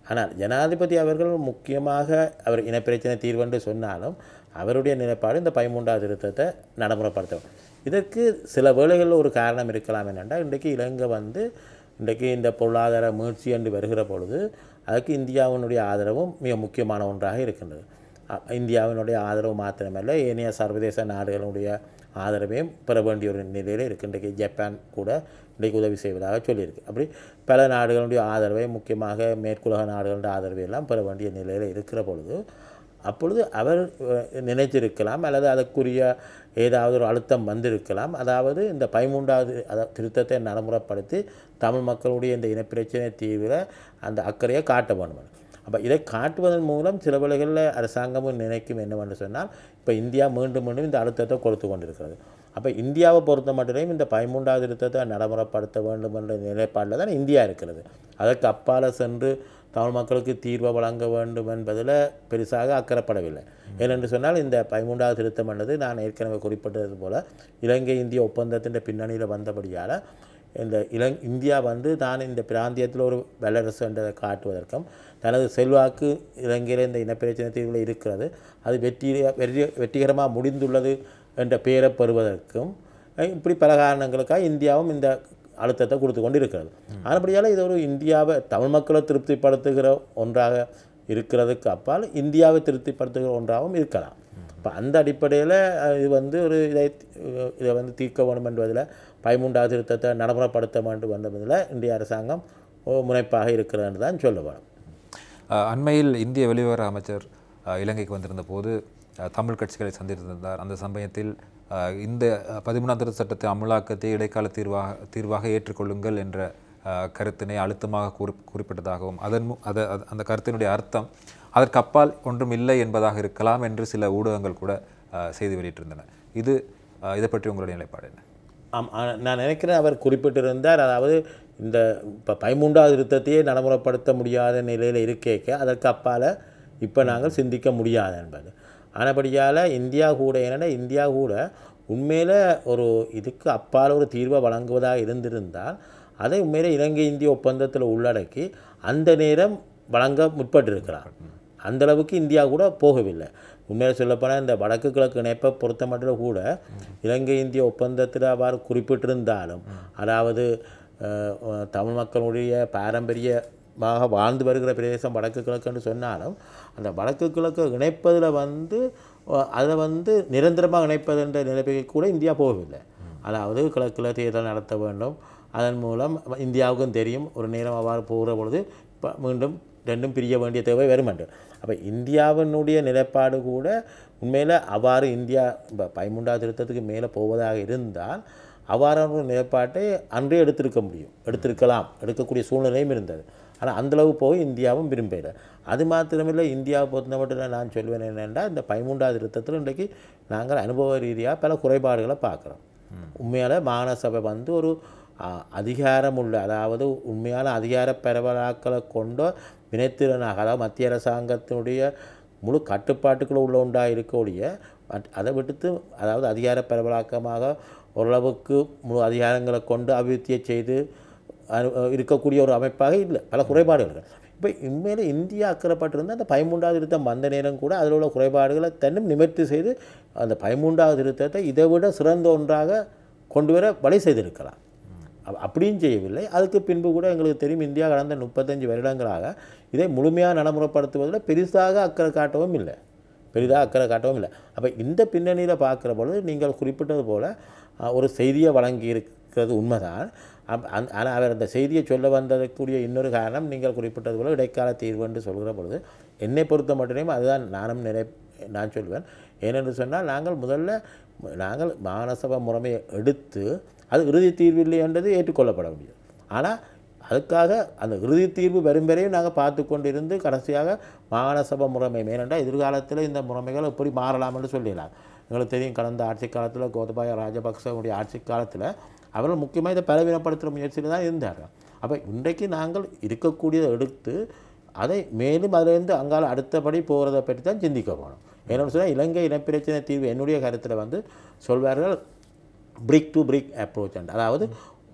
ஆனால் ஜனாதிபதி அவர்கள் முக்கியமாக அவர் இனப்பிரச்சனை தீர்வென்று சொன்னாலும் அவருடைய நிலைப்பாடு இந்த பதிமூன்றாவது திருத்தத்தை நடைமுறைப்படுத்த இதற்கு சில வேளைகளில் ஒரு காரணம் இருக்கலாம் என்னென்னா இன்றைக்கு இலங்கை வந்து இன்றைக்கு இந்த பொருளாதார மீழ்ச்சி என்று வருகிற பொழுது அதுக்கு இந்தியாவினுடைய ஆதரவும் மிக முக்கியமான ஒன்றாக இருக்கின்றது அ- இந்தியாவினுடைய ஆதரவு மாத்திரமல்ல ஏனைய சர்வதேச நாடுகளுடைய ஆதரவையும் பெற வேண்டிய ஒரு நிலையில் இருக்கு இன்றைக்கு ஜப்பான் கூட இன்றைக்கு உதவி செய்வதாக சொல்லியிருக்கு அப்படி பல நாடுகளுடைய ஆதரவை முக்கியமாக மேற்குலக நாடுகளுடைய ஆதரவை எல்லாம் பெற வேண்டிய நிலையில் இருக்கிற பொழுது அப்பொழுது அவர் அஹ், நினைத்திருக்கலாம் அல்லது அதற்குரிய ஏதாவது ஒரு அழுத்தம் வந்திருக்கலாம் அதாவது இந்த பதிமூன்றாவது அத திருத்தத்தை நடைமுறைப்படுத்தி தமிழ் மக்களுடைய இந்த இனப்பிரச்சனை தீர்வில் அந்த அக்கறையை காட்ட வேண்டும் அப்போ இதை காட்டுவதன் மூலம் சில வேளைகளில் அரசாங்கமும் நினைக்கும் என்னவென்று சொன்னால் இப்போ இந்தியா மீண்டும் மீண்டும் இந்த அழுத்தத்தை கொடுத்து கொண்டிருக்கிறது அப்போ இந்தியாவை பொறுத்த மட்டும் இந்த பதிமூன்றாவது திருத்தத்தை நடைமுறைப்படுத்த வேண்டும் என்ற நிலைப்பாடில் தான் இந்தியா இருக்கிறது அதற்கு அப்பால சென்று தமிழ் மக்களுக்கு தீர்வை வழங்க வேண்டும் என்பதில் பெருசாக அக்கறைப்படவில்லை ஏனென்று சொன்னால் இந்த பதிமூன்றாவது திருத்தம் என்பது நான் ஏற்கனவே குறிப்பிட்டது போல இலங்கை இந்திய ஒப்பந்தத்தின் பின்னணியில் வந்தபடியால் இந்த இலங் இந்தியா வந்து தான் இந்த பிராந்தியத்தில் ஒரு வல்லரசு என்றதை காட்டுவதற்கும் தனது செல்வாக்கு இலங்கையில் இந்த இனப்பிரச்சனை தீர்வில் இருக்கிறது அது வெற்றி வெற்றி வெற்றிகரமாக முடிந்துள்ளது என்ற பெயரை பெறுவதற்கும் அஹ் இப்படி பல காரணங்களுக்காக இந்தியாவும் இந்த அழுத்தத்தை கொடுத்து கொண்டு இருக்கிறது ஆனபடியால் இது ஒரு இந்தியாவை தமிழ் மக்களை திருப்திப்படுத்துகிற ஒன்றாக இருக்கிறதுக்கு அப்பால் இந்தியாவை திருப்திப்படுத்துகிற ஒன்றாகவும் இருக்கலாம் இப்போ அந்த அடிப்படையில் இது வந்து ஒரு இதை அஹ் இதை வந்து தீர்க்க வேண்டும் என்பதில் பதிமூன்றாவது திருத்தத்தை நடைமுறைப்படுத்த வேண்டும் என்பதில் இந்திய அரசாங்கம் ஒரு முனைப்பாக இருக்கிறது தான் சொல்ல வேணும் அஹ், அண்மையில் இந்திய வெளிவிவகார அமைச்சர் அஹ், இலங்கைக்கு வந்திருந்த போது அஹ், தமிழ் கட்சிகளை சந்தித்திருந்தார் அந்த சமயத்தில் அஹ், இந்த அஹ், பதிமூணாம் திருத்த சட்டத்தை அமலாக்கத்தை இடைக்கால தீர்வாக தீர்வாக ஏற்றுக்கொள்ளுங்கள் என்ற அஹ், கருத்தினை அழுத்தமாக குறி குறிப்பிட்டதாகவும் அதன் மு- அத அத- அந்த கருத்தினுடைய அர்த்தம் அதற்கு அப்பால் ஒன்றும் இல்லை என்பதாக இருக்கலாம் என்று சில ஊடகங்கள் கூட அஹ், செய்தி வெளியிட்டிருந்தன இது அஹ், இதை பற்றி உங்களுடைய நிலைப்பாடு என்ன ஆம் ஆ, நான் நினைக்கிறேன் அவர் குறிப்பிட்டிருந்தார் அதாவது இந்த இப்போ பதிமூன்றாவது திருத்தத்தையே நடைமுறைப்படுத்த முடியாத நிலையில் இருக்கேக்க அதற்கு அப்பால் இப்போ நாங்கள் சிந்திக்க முடியாது என்பது ஆனபடியால் இந்தியா கூட என்னென்னா இந்தியா கூட உண்மையில் ஒரு இதுக்கு அப்பால் ஒரு தீர்வை வழங்குவதாக இருந்திருந்தால் அதை உண்மையில இலங்கை இந்திய ஒப்பந்தத்தில் உள்ளடக்கி அந்த நேரம் வழங்க முற்பட்டிருக்கிறார் அந்த அளவுக்கு இந்தியா கூட போகவில்லை உண்மையில சொல்லப்போனால் இந்த வடக்கு கிழக்கு இணைப்பை பொறுத்த மட்டும் கூட இலங்கை இந்திய ஒப்பந்தத்தில் அவ்வாறு குறிப்பிட்டிருந்தாலும் அதாவது அஹ், அஹ், தமிழ் மக்களுடைய பாரம்பரியமாக வாழ்ந்து வருகிற பிரதேசம் வடக்கு கிழக்குன்னு சொன்னாலும் அந்த வடக்கு கிழக்கு இணைப்பதில் வந்து அஹ், அதை வந்து நிரந்தரமாக இணைப்பதுன்ற நிலைமைக்கு கூட இந்தியா போகவில்லை அதாவது கிழக்கில் தேர்தல் நடத்த வேண்டும் அதன் மூலம் இந்தியாவுக்கும் தெரியும் ஒரு நேரம் அவ்வாறு போகிற பொழுது ப- மீண்டும் ரெண்டும் பிரிய வேண்டிய தேவை வரும் என்று அப்போ இந்தியாவினுடைய நிலைப்பாடு கூட உண்மையில் அவ்வாறு இந்தியா இப்போ பதிமூன்றாவது திருத்தத்துக்கு மேலே போவதாக இருந்தால் அவ்வாறான ஒரு நிலைப்பாட்டை அன்றே எடுத்திருக்க முடியும் எடுத்திருக்கலாம் எடுக்கக்கூடிய சூழ்நிலையும் இருந்தது ஆனால் அந்தளவு போய் இந்தியாவும் விரும்பல அது மாத்திரமில்லை இந்தியாவை பொறுத்த மட்டும் நான் சொல்வேன் என்னென்னா இந்த பதிமூன்றாவது திருத்தத்தில் இன்றைக்கு நாங்கள் அனுபவ ரீதியாக பல குறைபாடுகளை பார்க்குறோம் உண்மையால் மாகாண சபை வந்து ஒரு ஆ, அதிகாரமுள்ள அதாவது உண்மையான அதிகார பரவலாக்களை கொண்ட வினைத்திறனாக அதாவது மத்திய அரசாங்கத்தினுடைய முழு கட்டுப்பாட்டுக்குள்ள உள்ள உண்டாக இருக்கக்கூடிய மட்- அதை விடுத்து அதாவது அதிகார பரவலாக்கமாக ஓரளவுக்கு முழு அதிகாரங்களை கொண்டு அபிவிருத்தியை செய்து அனு- இருக்கக்கூடிய ஒரு அமைப்பாக இல்லை பல குறைபாடுகள் இப்போ உண்மையில இந்தியா அக்கறைப்பட்டிருந்தால் அந்த பதிமூன்றாவது திருத்தம் வந்த நேரம் கூட அதில் உள்ள குறைபாடுகளை தன்னும் நிவர்த்தி செய்து அந்த பதிமூன்றாவது திருத்தத்தை இதை விட சிறந்த ஒன்றாக கொண்டு வர வழி செய்திருக்கலாம் அப்ப- அப்படியும் செய்யவில்லை அதுக்கு பின்பு கூட எங்களுக்கு தெரியும் இந்தியா கடந்த முப்பத்தஞ்சு வருடங்களாக இதை முழுமையாக நடைமுறைப்படுத்துவதில் பெரிதாக அக்கறை காட்டவும் இல்லை பெரிதாக அக்கறை காட்டவும் இல்லை அப்போ இந்த பின்னணியில் பார்க்குற பொழுது நீங்கள் குறிப்பிட்டது போல் அஹ், ஒரு செய்தியை வழங்கி இருக்கிறது உண்மைதான் ஆனால் அவர் அந்த செய்தியை சொல்ல வந்ததற்குரிய இன்னொரு காரணம் நீங்கள் குறிப்பிட்டது போல் இடைக்கால தீர்வு என்று சொல்கிற பொழுது என்னை பொறுத்த மட்டும் அதுதான் நானும் நினை நான் சொல்வேன் ஏனென்று சொன்னால் நாங்கள் முதல்ல நாங்கள் மாநசபை முறைமையை எடுத்து அது இறுதி தீர்வு இல்லை என்றது ஏற்றுக்கொள்ளப்பட முடியும் ஆனால் அதுக்காக அந்த இறுதி தீர்வு வரும் வரையும் நாங்கள் பார்த்து கொண்டிருந்து கடைசியாக மாகாண சபை முறைமை ஏனென்றால் எதிர்காலத்தில் இந்த முறைமைகள் எப்படி மாறலாம் என்று சொல்லிடலாம் எங்களுக்கு தெரியும் கடந்த ஆட்சி காலத்தில் கோதபாய ராஜபக்சவுடைய ஆட்சி காலத்தில் அவர்கள் முக்கியமாக இதை பலவீனப்படுத்துகிற முயற்சியில் தான் இருந்தார்கள் அப்போ இன்றைக்கு நாங்கள் இருக்கக்கூடியதை எடுத்து அதை மேலும் அதிலிருந்து அங்கால அடுத்தபடி போகிறத பற்றி தான் சிந்திக்க போகணும் ஏன்னு சொன்னால் இலங்கை இனப்பிரச்சனை தீர்வு என்னுடைய கருத்தில் வந்து சொல்வார்கள் பிரிக் டு பிரிக் அப்ரோச் அதாவது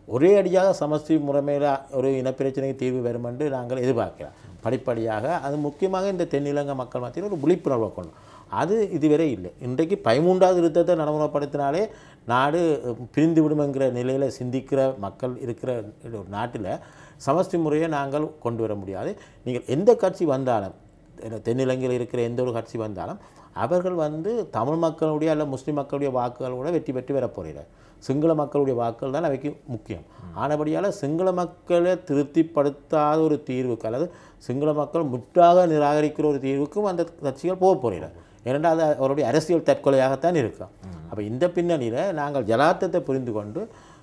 ஒரே அடியாக சமஸ்டி முறைமையில் ஒரு இனப்பிரச்சனைக்கு தீர்வு வரும் என்று நாங்கள் எதிர்பார்க்கிறோம் படிப்படியாக அது முக்கியமாக இந்த தென்னிலங்கை மக்கள் மத்தியில் ஒரு விழிப்புணர்வை கொள்ளும் அது இதுவரை இல்லை இன்றைக்கு பதிமூன்றாவது யுத்தத்தை நடைமுறைப்படுத்தினாலே நாடு அஹ், பிரிந்து விடுமெங்கிற நிலையில் சிந்திக்கிற மக்கள் இருக்கிற ஒரு நாட்டில் சமஸ்டி முறையை நாங்கள் கொண்டு வர முடியாது நீங்கள் எந்த கட்சி வந்தாலும் தென்- தென்னிலங்கையில் இருக்கிற எந்த ஒரு கட்சி வந்தாலும் அவர்கள் வந்து தமிழ் மக்களுடைய அல்ல முஸ்லீம் மக்களுடைய வாக்குகளோட வெற்றி பெற்று வர போகிறார் சிங்கள மக்களுடைய வாக்குகள் தான் அவைக்கு முக்கியம் ஆனபடியால் சிங்கள மக்களை திருப்திப்படுத்தாத ஒரு தீர்வுக்கு அல்லது சிங்கள மக்கள் முற்றாக நிராகரிக்கிற ஒரு தீர்வுக்கும் அந்த கட்சிகள் போக போகிறார் ஏனென்றால் அது அவருடைய அரசியல் தற்கொலையாகத்தான் இருக்கும் அப்போ இந்த பின்னணியில் நாங்கள் ஜலார்த்தத்தை புரிந்து கொண்டு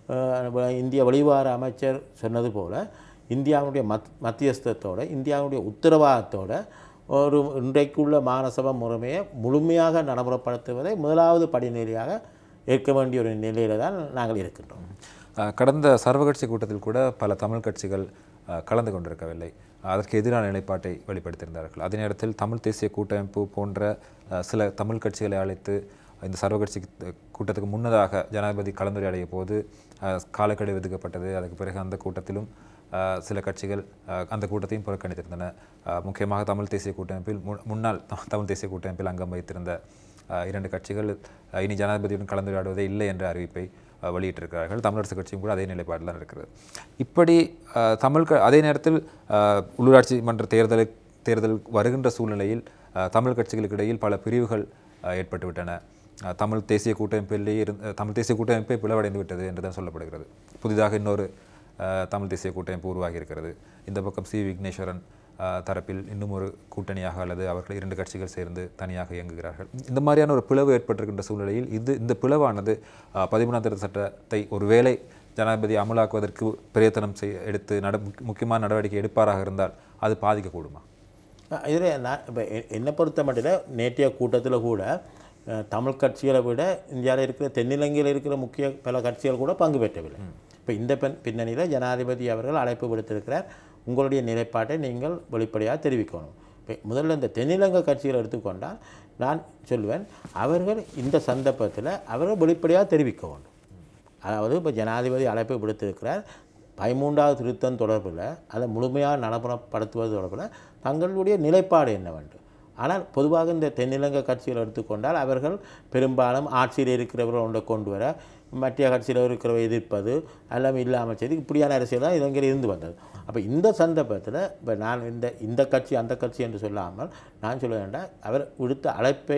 அஹ், இந்திய வெளிவார அமைச்சர் சொன்னது போல இந்தியாவுடைய மத் மத்தியஸ்தத்தோட இந்தியாவுடைய உத்தரவாதத்தோட ஒரு இன்றைக்குள்ள மாநசபை முறைமையை முழுமையாக நடைமுறைப்படுத்துவதை முதலாவது படிநிலையாக ஏற்க வேண்டிய ஒரு நிலையில் தான் நாங்கள் இருக்கின்றோம் அஹ், கடந்த சர்வகட்சி கூட்டத்தில் கூட பல தமிழ் கட்சிகள் அஹ், கலந்து கொண்டிருக்கவில்லை அதற்கு எதிரான நிலைப்பாட்டை வெளிப்படுத்தியிருந்தார்கள் அதே நேரத்தில் தமிழ் தேசிய கூட்டமைப்பு போன்ற அஹ், சில தமிழ் கட்சிகளை அழைத்து இந்த சர்வகட்சி கூட்டத்துக்கு முன்னதாக ஜனாதிபதி கலந்துரையாடிய போது அஹ், காலக்கெடு விதிக்கப்பட்டது அதுக்கு பிறகு அந்த கூட்டத்திலும் அஹ், சில கட்சிகள் அஹ், அந்த கூட்டத்தையும் புறக்கணித்திருந்தன அஹ், முக்கியமாக தமிழ் தேசிய கூட்டமைப்பில் மு- முன்னாள் த- தமிழ் தேசிய கூட்டமைப்பில் அங்கம் வைத்திருந்த அஹ், இரண்டு கட்சிகள் அஹ், இனி ஜனாதிபதியுடன் கலந்துரையாடுவதே இல்லை என்ற அறிவிப்பை அஹ், வெளியிட்டிருக்கிறார்கள் தமிழரசு கட்சியும் கூட அதே நிலைப்பாட்டில் தான் இருக்கிறது இப்படி அஹ், தமிழ் க அதே நேரத்தில் அஹ், உள்ளூராட்சி மன்ற தேர்தல் தேர்தல் வருகின்ற சூழ்நிலையில் அஹ், தமிழ் கட்சிகளுக்கு இடையில் பல பிரிவுகள் அஹ், ஏற்பட்டுவிட்டன அஹ், தமிழ் தேசிய கூட்டமைப்பிலேயே இருந்த தமிழ் தேசிய கூட்டமைப்பே பிளவடைந்து விட்டது என்று தான் சொல்லப்படுகிறது புதிதாக இன்னொரு அஹ், தமிழ் தேசிய கூட்டமைப்பு உருவாகி இருக்கிறது இந்த பக்கம் சி விக்னேஸ்வரன் அஹ், தரப்பில் இன்னும் ஒரு கூட்டணியாக அல்லது அவர்கள் இரண்டு கட்சிகள் சேர்ந்து தனியாக இயங்குகிறார்கள் இந்த மாதிரியான ஒரு பிளவு ஏற்பட்டிருக்கின்ற சூழ்நிலையில் இது இந்த பிளவானது அஹ், பதிமூணாம் திருத்த சட்டத்தை ஒருவேளை ஜனாதிபதி அமலாக்குவதற்கு பிரயத்தனம் செய் எடுத்து நட முக்கிய- முக்கியமான நடவடிக்கை எடுப்பாராக இருந்தால் அது பாதிக்கக்கூடுமா இதில் நான் இப்போ என்னை பொறுத்த மட்டும் நேற்றைய கூட்டத்தில் கூட அஹ், தமிழ் கட்சிகளை விட இந்தியாவில் இருக்கிற தென்னிலங்கையில் இருக்கிற முக்கிய பல கட்சிகள் கூட பங்கு பெற்றவில்லை இப்போ இந்த பெண் பின்னணியில் ஜனாதிபதி அவர்கள் அழைப்பு விடுத்திருக்கிறார் உங்களுடைய நிலைப்பாட்டை நீங்கள் வெளிப்படையாக தெரிவிக்கணும் இப்போ முதல்ல இந்த தென்னிலங்கை கட்சிகளை எடுத்துக்கொண்டால் நான் சொல்லுவேன் அவர்கள் இந்த சந்தர்ப்பத்தில் அவர்கள் வெளிப்படையாக தெரிவிக்க வேண்டும் அதாவது இப்போ ஜனாதிபதி அழைப்பு விடுத்திருக்கிறார் பதிமூன்றாவது திருத்தம் தொடர்பில் அதை முழுமையாக நடைமுறைப்படுத்துவது தொடர்பில் தங்களுடைய நிலைப்பாடு என்னவென்று ஆனால் பொதுவாக இந்த தென்னிலங்கை கட்சிகள் எடுத்துக்கொண்டால் அவர்கள் பெரும்பாலும் ஆட்சியில் இருக்கிறவர்கள் ஒன்றை கொண்டு வர மற்ற கட்சியில் இருக்கிறவரை எதிர்ப்பது எல்லாம் இல்லாமல் செய்து இப்படியான அரசியல் தான் இலங்கையில் இருந்து வந்தது அப்போ இந்த சந்தர்ப்பத்தில் இப்போ நான் இந்த இந்த கட்சி அந்த கட்சி என்று சொல்லாமல் நான் சொல்ல வேண்டாம் அவர் விடுத்த அழைப்பை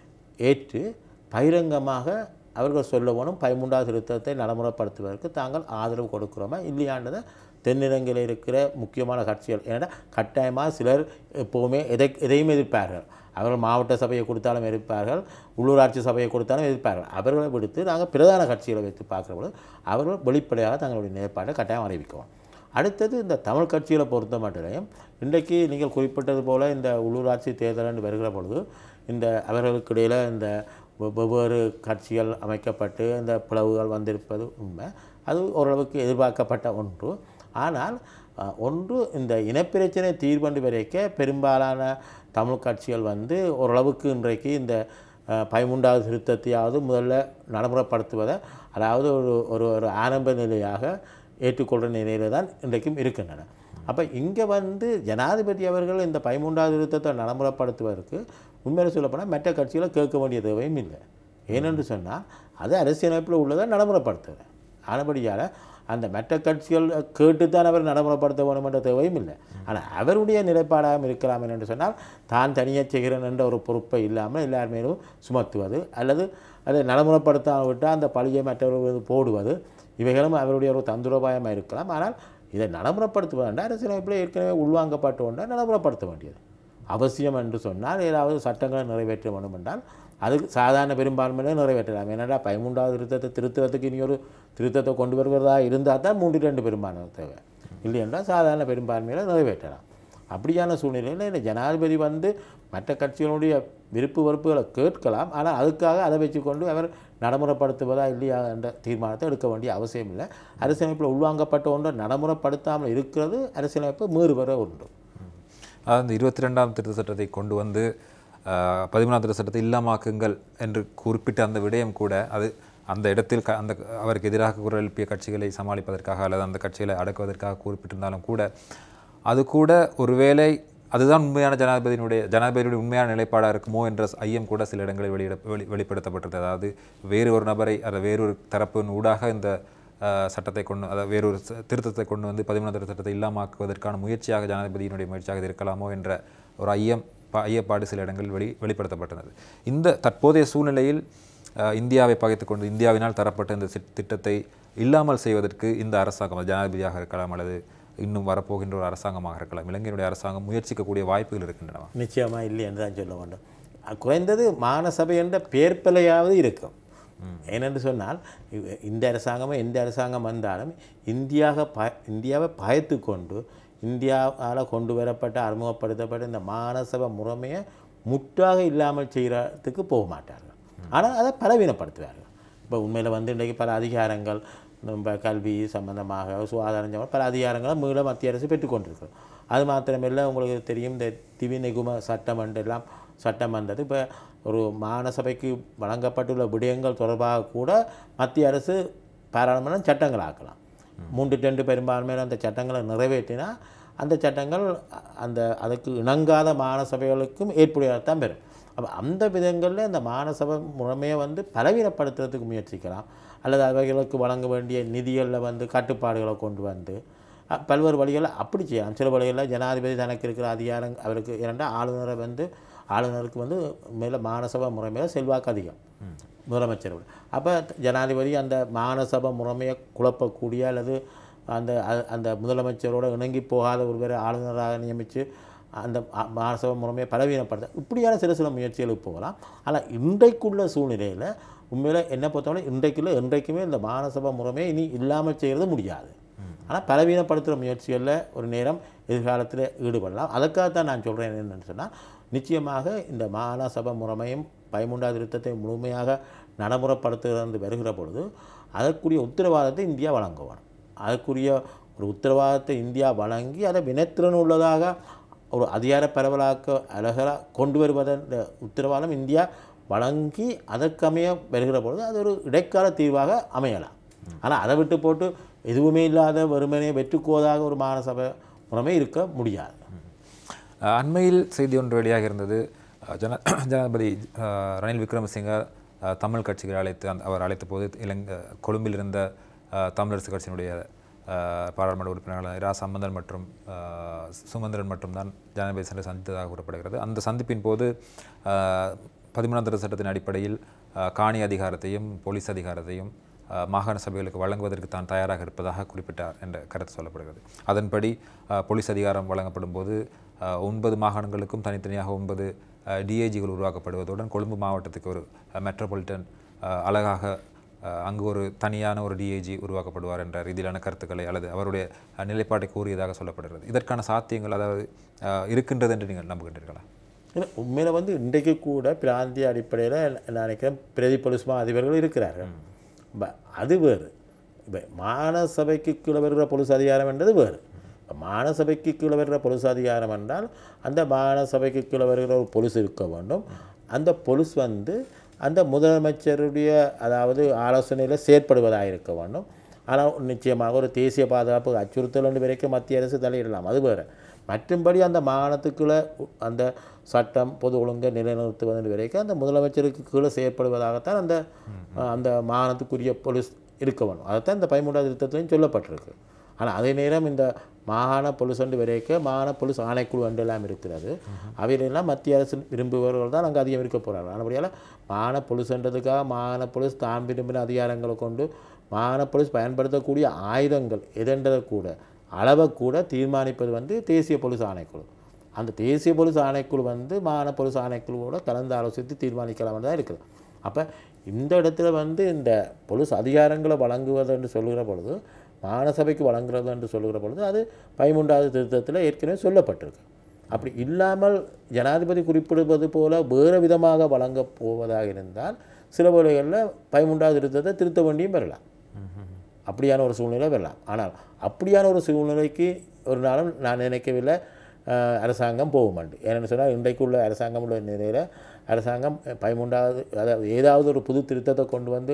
ஏற்று பகிரங்கமாக அவர்கள் சொல்ல வேணும் பதிமூன்றாவது திருத்தத்தை நடைமுறைப்படுத்துவதற்கு தாங்கள் ஆதரவு கொடுக்கிறோமா இல்லையான்றதை தென்னிலங்கையில் இருக்கிற முக்கியமான கட்சிகள் ஏன்னா கட்டாயமாக சிலர் எப்போவுமே எதை எதையும் எதிர்ப்பார்கள் அவர்கள் மாவட்ட சபையை கொடுத்தாலும் எதிர்ப்பார்கள் உள்ளூராட்சி சபையை கொடுத்தாலும் எதிர்ப்பார்கள் அவர்களை விடுத்து நாங்கள் பிரதான கட்சிகளை வைத்து பார்க்குற அவர்கள் வெளிப்படையாக தங்களுடைய நிலைப்பாட்டை கட்டாயம் அறிவிக்கவும் அடுத்தது இந்த தமிழ் கட்சிகளை பொறுத்த மட்டும் இன்றைக்கு நீங்கள் குறிப்பிட்டது போல இந்த உள்ளூராட்சி தேர்தல் என்று வருகிற பொழுது இந்த அவர்களுக்கு இடையில் இந்த வெ- வெவ்வேறு கட்சிகள் அமைக்கப்பட்டு இந்த பிளவுகள் வந்திருப்பது உண்மை அது ஓரளவுக்கு எதிர்பார்க்கப்பட்ட ஒன்று ஆனால் அஹ், ஒன்று இந்த இனப்பிரச்சனை தீர்வண்டு வரைக்க பெரும்பாலான தமிழ் கட்சிகள் வந்து ஓரளவுக்கு இன்றைக்கு இந்த அஹ், பதிமூன்றாவது திருத்தத்தையாவது முதல்ல நடைமுறைப்படுத்துவதை அதாவது ஒரு ஒரு ஒரு ஆரம்ப நிலையாக ஏற்றுக்கொள்கிற நிலையில் தான் இன்றைக்கும் இருக்கின்றன அப்போ இங்கே வந்து ஜனாதிபதி அவர்கள் இந்த பதிமூன்றாவது திருத்தத்தை நடைமுறைப்படுத்துவதற்கு உண்மையில சொல்லப்போனால் மற்ற கட்சிகளை கேட்க வேண்டிய தேவையும் இல்லை ஏனென்று சொன்னால் அது அரசியலமைப்பில் உள்ளதை நடைமுறைப்படுத்துது ஆனபடியால் அந்த மற்ற கட்சிகள் கேட்டுத்தான் அவர் நடைமுறைப்படுத்த வேண்டும் என்ற தேவையும் இல்லை ஆனால் அவருடைய நிலைப்பாடாக இருக்கலாம் என்று சொன்னால் தான் தனியாக செய்கிறேன் என்ற ஒரு பொறுப்பை இல்லாமல் எல்லார் மேலும் சுமத்துவது அல்லது அதை நடைமுறைப்படுத்தாமல் விட்டால் அந்த பழியை மற்றவர்கள் மீது போடுவது இவைகளும் அவருடைய ஒரு தந்திரோபாயமாக இருக்கலாம் ஆனால் இதை நடைமுறைப்படுத்துவது என்றால் அரசியலமைப்பில் ஏற்கனவே உள்வாங்கப்பட்டு கொண்டால் நடைமுறைப்படுத்த வேண்டியது அவசியம் என்று சொன்னால் ஏதாவது சட்டங்களை நிறைவேற்ற வேண்டும் என்றால் அதுக்கு சாதாரண பெரும்பான்மையிலே நிறைவேற்றலாம் ஏன்னா பதிமூன்றாவது திருத்தத்தை திருத்தத்துக்கு இனி ஒரு திருத்தத்தை கொண்டு வருவதா இருந்தால் தான் மூன்று ரெண்டு பெரும்பான்மை தேவை இல்லை என்றால் சாதாரண பெரும்பான்மையில் நிறைவேற்றலாம் அப்படியான சூழ்நிலையில் இந்த ஜனாதிபதி வந்து மற்ற கட்சிகளுடைய விருப்பு வெறுப்புகளை கேட்கலாம் ஆனால் அதுக்காக அதை வச்சுக்கொண்டு அவர் நடைமுறைப்படுத்துவதா இல்லையா என்ற தீர்மானத்தை எடுக்க வேண்டிய அவசியம் இல்லை அரசியலமைப்பில் உள்வாங்கப்பட்ட ஒன்றை நடைமுறைப்படுத்தாமல் இருக்கிறது அரசியலமைப்பு மீறுவர உண்டு அதாவது இந்த இருபத்தி ரெண்டாம் திருத்த சட்டத்தை கொண்டு வந்து அஹ், பதிமூணாம் திருத்த சட்டத்தை இல்லாமாக்குங்கள் என்று குறிப்பிட்ட அந்த விடயம் கூட அது அந்த இடத்தில் க அந்த அவருக்கு எதிராக குரல் எழுப்பிய கட்சிகளை சமாளிப்பதற்காக அல்லது அந்த கட்சிகளை அடக்குவதற்காக குறிப்பிட்டிருந்தாலும் கூட அது கூட ஒருவேளை அதுதான் உண்மையான ஜனாதிபதியினுடைய ஜனாதிபதியுடைய உண்மையான நிலைப்பாடாக இருக்குமோ என்ற ஐயம் கூட சில இடங்களில் வெளியிட வெளி வெளிப்படுத்தப்பட்டது அதாவது வேறு ஒரு நபரை அல்லது வேறொரு தரப்பின் ஊடாக இந்த அஹ், சட்டத்தை கொண்டு அதாவது வேறொரு ச- திருத்தத்தை கொண்டு வந்து பதிமூணாம் திருத்த சட்டத்தை இல்லாமாக்குவதற்கான முயற்சியாக ஜனாதிபதியினுடைய முயற்சியாக இது இருக்கலாமோ என்ற ஒரு ஐயம் ப- ஐயப்பாடு சில இடங்களில் வெளி வெளிப்படுத்தப்பட்டது இந்த தற்போதைய சூழ்நிலையில் அஹ், இந்தியாவை பகைத்துக் கொண்டு இந்தியாவினால் தரப்பட்ட இந்த சிட்- திட்டத்தை இல்லாமல் செய்வதற்கு இந்த அரசாங்கம் அது ஜனாதிபதியாக இருக்கலாம் அல்லது இன்னும் வரப்போகின்ற ஒரு அரசாங்கமாக இருக்கலாம் இலங்கையினுடைய அரசாங்கம் முயற்சிக்கக்கூடிய வாய்ப்புகள் இருக்கின்றன நிச்சயமா இல்லை என்று தான் சொல்ல வேண்டும் அஹ் குறைந்தது மாநசபை என்ற பேர்ப்பிலையாவது இருக்கும் ஏனென்று சொன்னால் இவ- இந்த அரசாங்கமும் எந்த அரசாங்கம் வந்தாலும் இந்தியாக ப இந்தியாவை பயத்து கொண்டு இந்தியாவால் கொண்டு வரப்பட்ட அறிமுகப்படுத்தப்பட்ட இந்த மாநசபை முறைமையை முற்றாக இல்லாமல் செய்கிறதுக்கு போக மாட்டார்கள் ஆனால் அதை பலவீனப்படுத்துவார்கள் இப்போ உண்மையில் வந்து இன்றைக்கு பல அதிகாரங்கள் நம்ம கல்வி சம்பந்தமாக சுகாதாரம் சம்பந்தமாக பல அதிகாரங்களை மீள மத்திய அரசு பெற்றுக்கொண்டிருக்கிறது அது மாத்திரமில்லை உங்களுக்கு தெரியும் இந்த திவிநிகும சட்டம் எல்லாம் சட்டம் வந்தது இப்போ ஒரு மாநசபைக்கு வழங்கப்பட்டுள்ள விடயங்கள் தொடர்பாக கூட மத்திய அரசு பாராளுமன்றம் சட்டங்கள் ஆக்கலாம் மூன்று ரெண்டு பெரும்பான்மையான அந்த சட்டங்களை நிறைவேற்றினா அந்த சட்டங்கள் அ- அந்த அதுக்கு இணங்காத மாநசபைகளுக்கும் ஏற்புடையதான் பெறும் அப்போ அந்த விதங்களில் இந்த மாநசபை முறைமையை வந்து பலவீனப்படுத்துறதுக்கு முயற்சிக்கலாம் அல்லது அவைகளுக்கு வழங்க வேண்டிய நிதிகளில் வந்து கட்டுப்பாடுகளை கொண்டு வந்து அ, பல்வேறு வழிகளில் அப்படி செய்யலாம் சில வழிகளில் ஜனாதிபதி தனக்கு இருக்கிற அதிகாரம் அவருக்கு இரண்டா ஆளுநரை வந்து ஆளுநருக்கு வந்து மேலே மாநசபை முறைமையில் செல்வாக்கு அதிகம் முதலமைச்சரை விட அப்போ ஜனாதிபதி அந்த மாநசபை முறைமையை குழப்பக்கூடிய அல்லது அந்த அ- அந்த முதலமைச்சரோட இணங்கி போகாத ஒருவரை ஆளுநராக நியமித்து அந்த அ- மாநசபை முறைமையை பலவீனப்படுத்த இப்படியான சில சில முயற்சிகளுக்கு போகலாம் ஆனால் இன்றைக்குள்ள சூழ்நிலையில் உண்மையில் என்ன பொறுத்தவரை இன்றைக்குள்ள இன்றைக்குமே இந்த மாநசபை முறைமையை இனி இல்லாமல் செய்கிறது முடியாது ஆனால் பலவீனப்படுத்துகிற முயற்சிகளில் ஒரு நேரம் எதிர்காலத்தில் ஈடுபடலாம் அதற்காகத்தான் நான் சொல்கிறேன் என்னன்னு சொன்னால் நிச்சயமாக இந்த மாநசபை முறைமையும் பதிமூன்றாவது திருத்தத்தை முழுமையாக நடைமுறைப்படுத்துகிறது வருகிற பொழுது அதற்குரிய உத்தரவாதத்தை இந்தியா வழங்க வேணும் அதற்குரிய ஒரு உத்தரவாதத்தை இந்தியா வழங்கி அதை வினைத்திறன் உள்ளதாக ஒரு அதிகார பரவலாக்க அழகாக கொண்டு வருவதன் இந்த உத்தரவாதம் இந்தியா வழங்கி அதற்கமைய வருகிற பொழுது அது ஒரு இடைக்கால தீர்வாக அமையலாம் ஆனால் அதை விட்டு போட்டு எதுவுமே இல்லாத வெறுமனே வெற்றுக்கோதாக ஒரு மாநசபை முறைமை இருக்க முடியாது அஹ் அண்மையில் செய்தி ஒன்று வெளியாக இருந்தது அஹ் ஜன ஜனாதிபதி அஹ் ரணில் விக்ரமசிங்க அஹ் தமிழ் கட்சிகளை அழைத்து அந்த அவர் அழைத்த போது இலங்கை கொழும்பில் இருந்த அஹ் தமிழரசு கட்சியினுடைய அஹ் பாராளுமன்ற உறுப்பினர்கள் இரா சம்பந்தன் மற்றும் அஹ் சுமந்திரன் மற்றும் தான் ஜனாதிபதி சென்று சந்தித்ததாக கூறப்படுகிறது அந்த சந்திப்பின் போது அஹ் பதிமூணாம் திருத்த சட்டத்தின் அடிப்படையில் அஹ் காணி அதிகாரத்தையும் போலீஸ் அதிகாரத்தையும் அஹ் மாகாண சபைகளுக்கு வழங்குவதற்கு தான் தயாராக இருப்பதாக குறிப்பிட்டார் என்ற கருத்து சொல்லப்படுகிறது அதன்படி அஹ் போலீஸ் அதிகாரம் வழங்கப்படும் போது அஹ் ஒன்பது மாகாணங்களுக்கும் தனித்தனியாக ஒன்பது டிஏஜிகள் உருவாக்கப்படுவதுடன் கொழும்பு மாவட்டத்துக்கு ஒரு மெட்ரோபாலிட்டன் அழகாக அஹ் அங்கு ஒரு தனியான ஒரு டிஏஜி உருவாக்கப்படுவார் என்ற ரீதியிலான கருத்துக்களை அல்லது அவருடைய அஹ், நிலைப்பாட்டை கூறியதாக சொல்லப்படுகிறது இதற்கான சாத்தியங்கள் அதாவது அஹ், இருக்கின்றது என்று நீங்கள் நம்புகின்றீர்களா ஏன்னா உண்மையில் வந்து இன்றைக்கு கூட பிராந்திய அடிப்படையில் நான் நினைக்கிறேன் பிரதி பொலிஸ் மா அதிபர்கள் இருக்கிறார்கள் ப- அது வேறு இப்போ மாநசபைக்கு கீழே வருகிற பொலிஸ் அதிகாரம் என்றது வேறு இப்ப மாநசபைக்கு கீழே வருகிற பொலிஸ் அதிகாரம் என்றால் அந்த மாநசபைக்கு கீழே வருகிற ஒரு பொலிஸ் இருக்க வேண்டும் அந்த பொலிஸ் வந்து அந்த முதலமைச்சருடைய அதாவது ஆலோசனையில் செயற்படுவதாக இருக்க வேண்டும் ஆனால் நிச்சயமாக ஒரு தேசிய பாதுகாப்பு அச்சுறுத்தல் என்று வரைக்கும் மத்திய அரசு தலையிடலாம் அது வேறு மற்றும்படி அந்த மாகாணத்துக்குள்ள உ- அந்த சட்டம் பொது ஒழுங்கை நிலைநிறுத்துவது வரைக்கும் அந்த முதலமைச்சருக்கு கீழே செயற்படுவதாகத்தான் அந்த அந்த மாகாணத்துக்குரிய போலீஸ் இருக்க வேணும் அதைத்தான் இந்த பதிமூன்றாவது திருத்தத்திலையும் சொல்லப்பட்டிருக்கு ஆனால் அதே நேரம் இந்த மாகாண பொலிஸ் ஒன்று வரைக்கும் மாகாண பொலிஸ் ஆணைக்குழு ஒன்று எல்லாம் இருக்கிறது அவையெல்லாம் மத்திய அரசு விரும்புபவர்கள் தான் அங்கே அதிகம் இருக்க போகிறார்கள் ஆனபடியால் மாகாண பொலிஸ்ன்றதுக்காக மாகாண பொலிஸ் தான் விரும்பின அதிகாரங்களை கொண்டு மாகாண பொலிஸ் பயன்படுத்தக்கூடிய ஆயுதங்கள் எதென்றதை கூட அளவை கூட தீர்மானிப்பது வந்து தேசிய பொலிஸ் ஆணைக்குழு அந்த தேசிய பொலிஸ் ஆணைக்குழு வந்து மாகாண பொலிஸ் ஆணைக்குழுவோட கலந்து ஆலோசித்து தீர்மானிக்கலாம் தான் இருக்குது அப்போ இந்த இடத்துல வந்து இந்த பொலிஸ் அதிகாரங்களை வழங்குவது என்று சொல்லுகிற பொழுது மாநசபைக்கு வழங்குறது என்று சொல்லுகிற பொழுது அது பதிமூன்றாவது திருத்தத்தில் ஏற்கனவே சொல்லப்பட்டிருக்கு அப்படி இல்லாமல் ஜனாதிபதி குறிப்பிடுவது போல வேறு விதமாக வழங்கப் போவதாக இருந்தால் சில வேளைகளில் பதிமூன்றாவது திருத்தத்தை திருத்த வேண்டியும் வரலாம் அப்படியான ஒரு சூழ்நிலை வரலாம் ஆனால் அப்படியான ஒரு சூழ்நிலைக்கு ஒரு நாளும் நான் நினைக்கவில்லை அஹ், அரசாங்கம் போக மாட்டேன் ஏன்னு சொன்னால் இன்றைக்குள்ள அரசாங்கம் உள்ள நிலையில் அரசாங்கம் பதிமூன்றாவது அதாவது ஏதாவது ஒரு புது திருத்தத்தை கொண்டு வந்து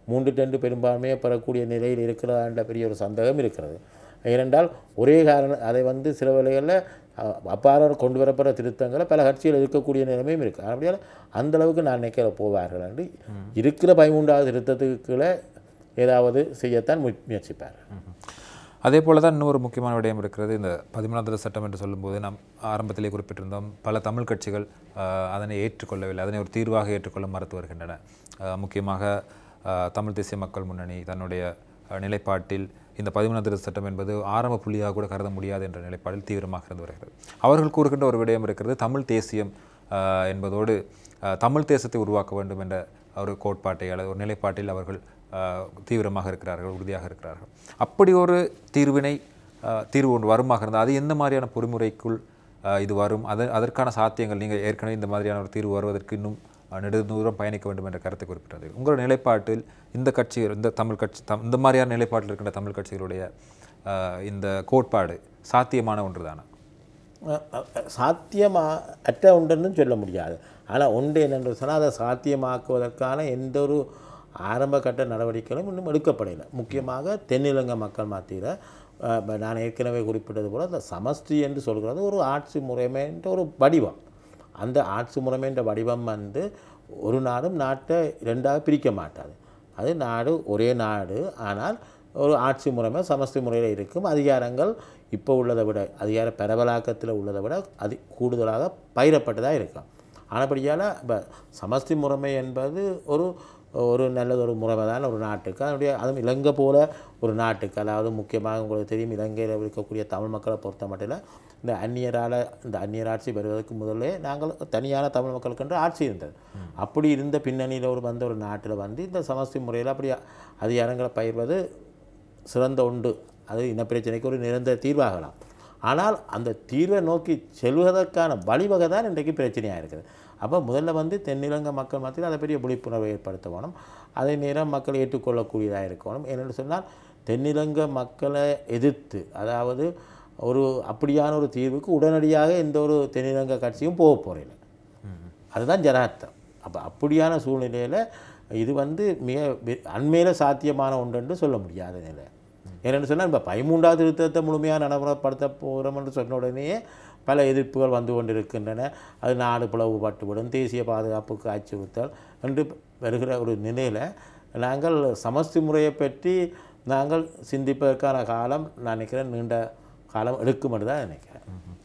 மூன்று ரெண்டு பெரும்பான்மையை பெறக்கூடிய நிலையில் இருக்கிறதா என்ற பெரிய ஒரு சந்தேகம் இருக்கிறது ஏனென்றால் ஒரே காரணம் அதை வந்து சில வேளைகளில் அப்பாறு கொண்டு வரப்படுற திருத்தங்களை பல கட்சிகள் இருக்கக்கூடிய நிலைமையும் இருக்குது அப்படியால் அந்த அளவுக்கு நான் நினைக்கிற போவார்கள் என்று இருக்கிற பதிமூன்றாவது திருத்தத்துக்குள்ள ஏதாவது செய்யத்தான் முய- முயற்சிப்பார்கள் அதே போல தான் இன்னொரு முக்கியமான விடயம் இருக்கிறது இந்த பதிமூணாவது சட்டம் என்று சொல்லும்போது நாம் ஆரம்பத்திலே குறிப்பிட்டிருந்தோம் பல தமிழ் கட்சிகள் ஆஹ், அதனை ஏற்றுக்கொள்ளவில்லை அதனை ஒரு தீர்வாக ஏற்றுக்கொள்ள மறுத்து வருகின்றன ஆஹ், முக்கியமாக ஆஹ், தமிழ் தேசிய மக்கள் முன்னணி தன்னுடைய ஆஹ், நிலைப்பாட்டில் இந்த பதிமூணாவது சட்டம் என்பது ஆரம்ப புள்ளியாக கூட கருத முடியாது என்ற நிலைப்பாடில் தீவிரமாக இருந்து வருகிறது அவர்கள் கூறுகின்ற ஒரு விடயம் இருக்கிறது தமிழ் தேசியம் ஆஹ், என்பதோடு ஆஹ், தமிழ் தேசத்தை உருவாக்க வேண்டும் என்ற ஒரு கோட்பாட்டை அல்லது ஒரு நிலைப்பாட்டில் அவர்கள் ஆஹ், தீவிரமாக இருக்கிறார்கள் உறுதியாக இருக்கிறார்கள் அப்படி ஒரு தீர்வினை ஆஹ், தீர்வு ஒன்று வருமாக இருந்தால் அது எந்த மாதிரியான பொறிமுறைக்குள் ஆஹ், இது வரும் அது அதற்கான சாத்தியங்கள் நீங்கள் ஏற்கனவே இந்த மாதிரியான ஒரு தீர்வு வருவதற்கு இன்னும் ஆஹ், நெடுந்தூரம் பயணிக்க வேண்டும் என்ற கருத்தை குறிப்பிட்டது உங்களோட நிலைப்பாட்டில் இந்த கட்சிகள் இந்த தமிழ் கட்சி தம் இந்த மாதிரியான நிலைப்பாட்டில் இருக்கின்ற தமிழ் கட்சிகளுடைய ஆஹ், இந்த கோட்பாடு சாத்தியமான ஒன்று தானே அஹ் அஹ் சாத்தியமா அற்ற ஒன்றுன்னு சொல்ல முடியாது ஆனால் ஒன்று என்னென்று சொன்னால் அதை சாத்தியமாக்குவதற்கான எந்த ஒரு ஆரம்ப கட்ட நடவடிக்கைகளும் இன்னும் எடுக்கப்படலை முக்கியமாக தென்னிலங்கை மக்கள் மத்தியில் நான் ஏற்கனவே குறிப்பிட்டது போல் அந்த சமஷ்டி என்று சொல்கிறது ஒரு ஆட்சி முறைமைன்ற ஒரு வடிவம் அந்த ஆட்சி முறைமைன்ற வடிவம் வந்து ஒரு நாடும் நாட்டை ரெண்டாக பிரிக்க மாட்டாது அது நாடு ஒரே நாடு ஆனால் ஒரு ஆட்சி முறைமை சமஸ்தி முறையில் இருக்கும் அதிகாரங்கள் இப்போ உள்ளதை விட அதிகார பரவலாக்கத்தில் உள்ளதை விட அதி கூடுதலாக பயிரப்பட்டதாக இருக்கும் ஆனபடியால் இப்போ சமஸ்தி முறைமை என்பது ஒரு ஒரு நல்லதொரு முறைமை தான் ஒரு நாட்டுக்கு அதனுடைய அதுவும் இலங்கை போல ஒரு நாட்டுக்கு அதாவது முக்கியமாக உங்களுக்கு தெரியும் இலங்கையில் இருக்கக்கூடிய தமிழ் மக்களை பொறுத்த மட்டும் இந்த அந்நியரால் இந்த அந்நியர் ஆட்சி வருவதற்கு முதல்லே நாங்கள் தனியான தமிழ் மக்களுக்கென்று ஆட்சி இருந்தது அப்படி இருந்த பின்னணியில் ஒரு வந்த ஒரு நாட்டில் வந்து இந்த சமஸ்தி முறையில் அப்படி அதிகாரங்களை பயிர்வது சிறந்த உண்டு அது இனப்பிரச்சனைக்கு ஒரு நிரந்தர தீர்வாகலாம் ஆனால் அந்த தீர்வை நோக்கி செல்வதற்கான வழிவகை தான் இன்றைக்கு பிரச்சனையாக இருக்குது அப்போ முதல்ல வந்து தென்னிலங்கை மக்கள் மத்தியில் அதை பெரிய விழிப்புணர்வை ஏற்படுத்த வேணும் அதே நேரம் மக்கள் ஏற்றுக்கொள்ளக்கூடியதாக இருக்கணும் ஏனென்று சொன்னால் தென்னிலங்கை மக்களை எதிர்த்து அதாவது ஒரு அப்படியான ஒரு தீர்வுக்கு உடனடியாக எந்த ஒரு தென்னிலங்கை கட்சியும் போக போகிறதில்லை அதுதான் ஜனார்த்தம் அப்போ அப்படியான சூழ்நிலையில் இது வந்து மிக வி- அண்மையில் சாத்தியமான ஒன்று என்று சொல்ல முடியாத நிலை ஏன்னு சொன்னால் இப்போ பதிமூன்றாவது திருத்தத்தை முழுமையாக நடைமுறைப்படுத்த போகிறோம் என்று சொன்ன உடனேயே பல எதிர்ப்புகள் வந்து கொண்டிருக்கின்றன அது நாடு பிளவுபட்டுவிடும் தேசிய பாதுகாப்புக்கு அச்சுறுத்தல் என்று வருகிற ஒரு நிலையில் நாங்கள் சமஸ்தி முறையை பற்றி நாங்கள் சிந்திப்பதற்கான காலம் நான் நினைக்கிறேன் நீண்ட காலம் எடுக்கும் என்று தான் நினைக்கிறேன்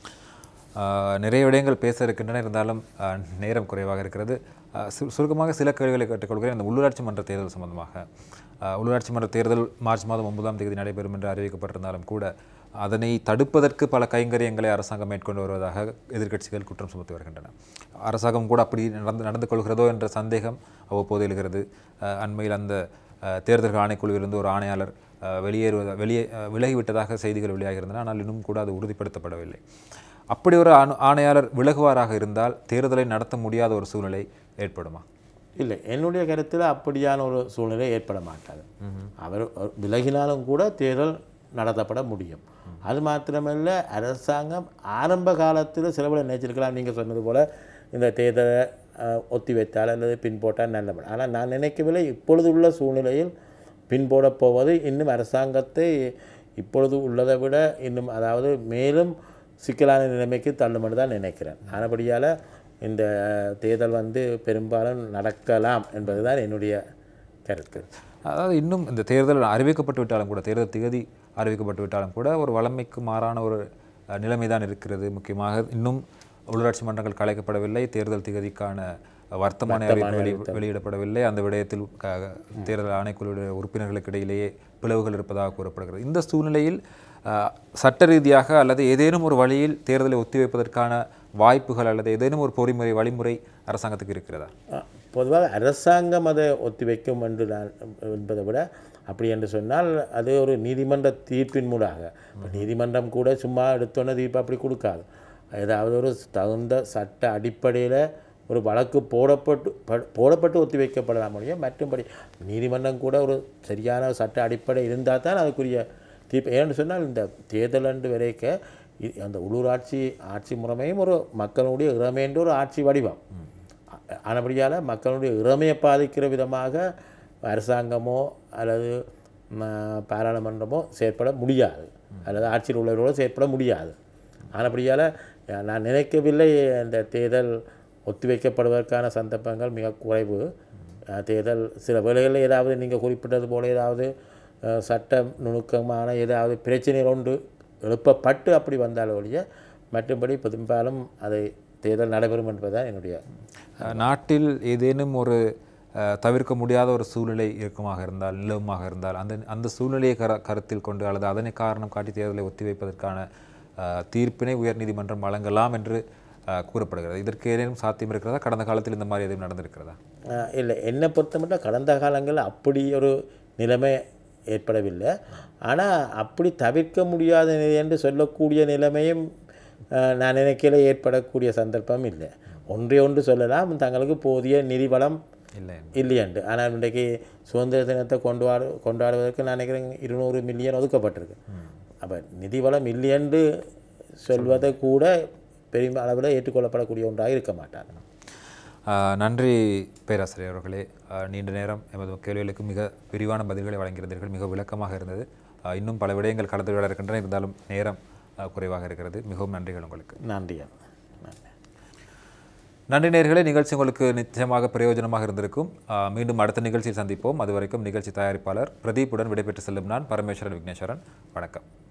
ஆஹ் நிறைய விடயங்கள் பேச இருக்கின்றன இருந்தாலும் ஆஹ் நேரம் குறைவாக இருக்கிறது ஆஹ் சு- சுருக்கமாக சில கேள்விகளை கேட்டுக்கொள்கிறேன் இந்த உள்ளூராட்சி மன்ற தேர்தல் சம்பந்தமாக ஆஹ் உள்ளூராட்சி மன்ற தேர்தல் மார்ச் மாதம் ஒன்பதாம் தேதி நடைபெறும் என்று அறிவிக்கப்பட்டிருந்தாலும் கூட அதனை தடுப்பதற்கு பல கைங்கரியங்களை அரசாங்கம் மேற்கொண்டு வருவதாக எதிர்க்கட்சிகள் குற்றம் சுமத்தி வருகின்றன அரசாங்கம் கூட அப்படி நடந்து நடந்து கொள்கிறதோ என்ற சந்தேகம் அவ்வப்போது எழுகிறது ஆஹ் அண்மையில் அந்த ஆஹ் தேர்தல்கள் ஆணைக்குழுவிலிருந்து ஒரு ஆணையாளர் ஆஹ் வெளியேறுவத வெளியே ஆஹ் விலகிவிட்டதாக செய்திகள் வெளியாகியிருந்தன ஆனால் இன்னும் கூட அது உறுதிப்படுத்தப்படவில்லை அப்படி ஒரு ஆணு ஆணையாளர் விலகுவாராக இருந்தால் தேர்தலை நடத்த முடியாத ஒரு சூழ்நிலை ஏற்படுமா இல்லை என்னுடைய கருத்தில் அப்படியான ஒரு சூழ்நிலை ஏற்பட மாட்டாது அவர் அவர் விலகினாலும் கூட தேர்தல் நடத்தப்பட முடியும் அது மாத்திரமல்ல அரசாங்கம் ஆரம்ப காலத்தில் சிலபல நினைச்சிருக்கலாம் நீங்கள் சொன்னது போல் இந்த தேர்தலை அஹ், ஒத்தி வைத்தால் அல்லது பின் போட்டால் நல்லபடி ஆனால் நான் நினைக்கவில்லை இப்பொழுது உள்ள சூழ்நிலையில் பின்போடப் போவது இன்னும் அரசாங்கத்தை இப்பொழுது உள்ளதை விட இன்னும் அதாவது மேலும் சிக்கலான நிலைமைக்கு தள்ளுமென்று தான் நினைக்கிறேன் ஆனபடியால் இந்த தேர்தல் வந்து பெரும்பாலும் நடக்கலாம் என்பதுதான் என்னுடைய கருத்து அதாவது இன்னும் இந்த தேர்தல் அறிவிக்கப்பட்டு விட்டாலும் கூட தேர்தல் திகதி அறிவிக்கப்பட்டு விட்டாலும் கூட ஒரு வளமைக்கு மாறான ஒரு அஹ், நிலைமை தான் இருக்கிறது முக்கியமாக இன்னும் உள்ளாட்சி மன்றங்கள் கலைக்கப்படவில்லை தேர்தல் திகதிக்கான வர்த்தமானி அறிவிப்பு வெளி வெளியிடப்படவில்லை அந்த விடயத்தில் க- தேர்தல் ஆணைக்குழுவுடைய உறுப்பினர்களுக்கு இடையிலேயே பிளவுகள் இருப்பதாக கூறப்படுகிறது இந்த சூழ்நிலையில் அஹ், சட்ட ரீதியாக அல்லது ஏதேனும் ஒரு வழியில் தேர்தலை ஒத்திவைப்பதற்கான வாய்ப்புகள் அல்லது ஏதேனும் ஒரு பொறிமுறை வழிமுறை அரசாங்கத்துக்கு இருக்கிறதா அஹ், பொதுவாக அரசாங்கம் அதை ஒத்திவைக்கும் என்று நான் என்பதை விட அப்படி என்று சொன்னால் அது ஒரு நீதிமன்ற தீர்ப்பின் மூலாக இப்ப நீதிமன்றம் கூட சும்மா எடுத்தோன்னே தீர்ப்பு அப்படி கொடுக்காது ஏதாவது ஒரு தகுந்த சட்ட அடிப்படையில் ஒரு வழக்கு போடப்பட்டு ப- போடப்பட்டு ஒத்திவைக்கப்படலாம் முடியும் மற்றும்படி நீதிமன்றம் கூட ஒரு சரியான சட்ட அடிப்படை இருந்தால் தான் அதுக்குரிய தீர்ப்பு ஏன்னு சொன்னால் இந்த தேர்தல் அன்று வரைக்க இ- அந்த உள்ளூராட்சி ஆட்சி முறைமையும் ஒரு மக்களுடைய இறமைன்ற ஒரு ஆட்சி வடிவம் ஆனபடியால் மக்களுடைய இறமையை பாதிக்கிற விதமாக அரசாங்கமோ அல்லது ம, பாராளுமன்றமோ செயற்பட முடியாது அல்லது ஆட்சியில் உள்ளவர்களோ செயற்பட முடியாது ஆனபடியால் நான் நினைக்கவில்லை இந்த தேர்தல் ஒத்திவைக்கப்படுவதற்கான சந்தர்ப்பங்கள் மிக குறைவு அஹ், தேர்தல் சில வேளைகளில் ஏதாவது நீங்கள் குறிப்பிட்டது போல ஏதாவது அஹ், சட்ட நுணுக்கமான ஏதாவது பிரச்சனைகள் ஒன்று எழுப்பப்பட்டு அப்படி வந்தால் ஒழிய மற்றபடி பெரும்பாலும் அதை தேர்தல் நடைபெறும் என்பதுதான் என்னுடைய அஹ், நாட்டில் ஏதேனும் ஒரு அஹ், தவிர்க்க முடியாத ஒரு சூழ்நிலை இருக்குமாக இருந்தால் நிலவுமாக இருந்தால் அந்த அந்த சூழ்நிலையை கர கருத்தில் கொண்டு அல்லது அதனை காரணம் காட்டி தேர்தலை ஒத்திவைப்பதற்கான அஹ், தீர்ப்பினை உயர்நீதிமன்றம் வழங்கலாம் என்று அஹ், கூறப்படுகிறது இதற்கு ஏதேனும் சாத்தியம் இருக்கிறதா கடந்த காலத்தில் இந்த மாதிரி எதுவும் நடந்திருக்கிறதா ஆஹ் இல்லை என்னை பொறுத்தமட்டும் கடந்த காலங்களில் அப்படி ஒரு நிலைமை ஏற்படவில்லை ஆனால் அப்படி தவிர்க்க முடியாத நிலை என்று சொல்லக்கூடிய நிலைமையும் ஆஹ் நான் நினைக்கல ஏற்படக்கூடிய சந்தர்ப்பம் இல்லை ஒன்றே ஒன்று சொல்லலாம் தங்களுக்கு போதிய நிதி வளம் இல்லை இல்லையண்டு ஆனால் இன்றைக்கு சுதந்திர தினத்தை கொண்டாடு கொண்டாடுவதற்கு நான் நினைக்கிறேன் இருநூறு மில்லியன் ஒதுக்கப்பட்டிருக்கு அப்போ நிதி வளம் இல்லையென்று சொல்வதை கூட பெரிய அளவில் ஏற்றுக்கொள்ளப்படக்கூடிய ஒன்றாக இருக்க மாட்டாங்க ஆஹ் நன்றி பேராசிரியர் அவர்களே ஆஹ் நீண்ட நேரம் எமது கேள்விகளுக்கு மிக விரிவான பதில்களை வழங்கியிருந்தீர்கள் மிக விளக்கமாக இருந்தது ஆஹ் இன்னும் பல விடயங்கள் கலந்து விட இருக்கின்றன இருந்தாலும் நேரம் ஆஹ் குறைவாக இருக்கிறது மிகவும் நன்றிகள் உங்களுக்கு நன்றி நன்றி நன்றி நேர்களே நிகழ்ச்சி உங்களுக்கு நிச்சயமாக பிரயோஜனமாக இருந்திருக்கும் ஆஹ் மீண்டும் அடுத்த நிகழ்ச்சியில் சந்திப்போம் அதுவரைக்கும் நிகழ்ச்சி தயாரிப்பாளர் பிரதீப்புடன் விடைபெற்று செல்லும் நான் பரமேஸ்வரன் விக்னேஸ்வரன் வணக்கம்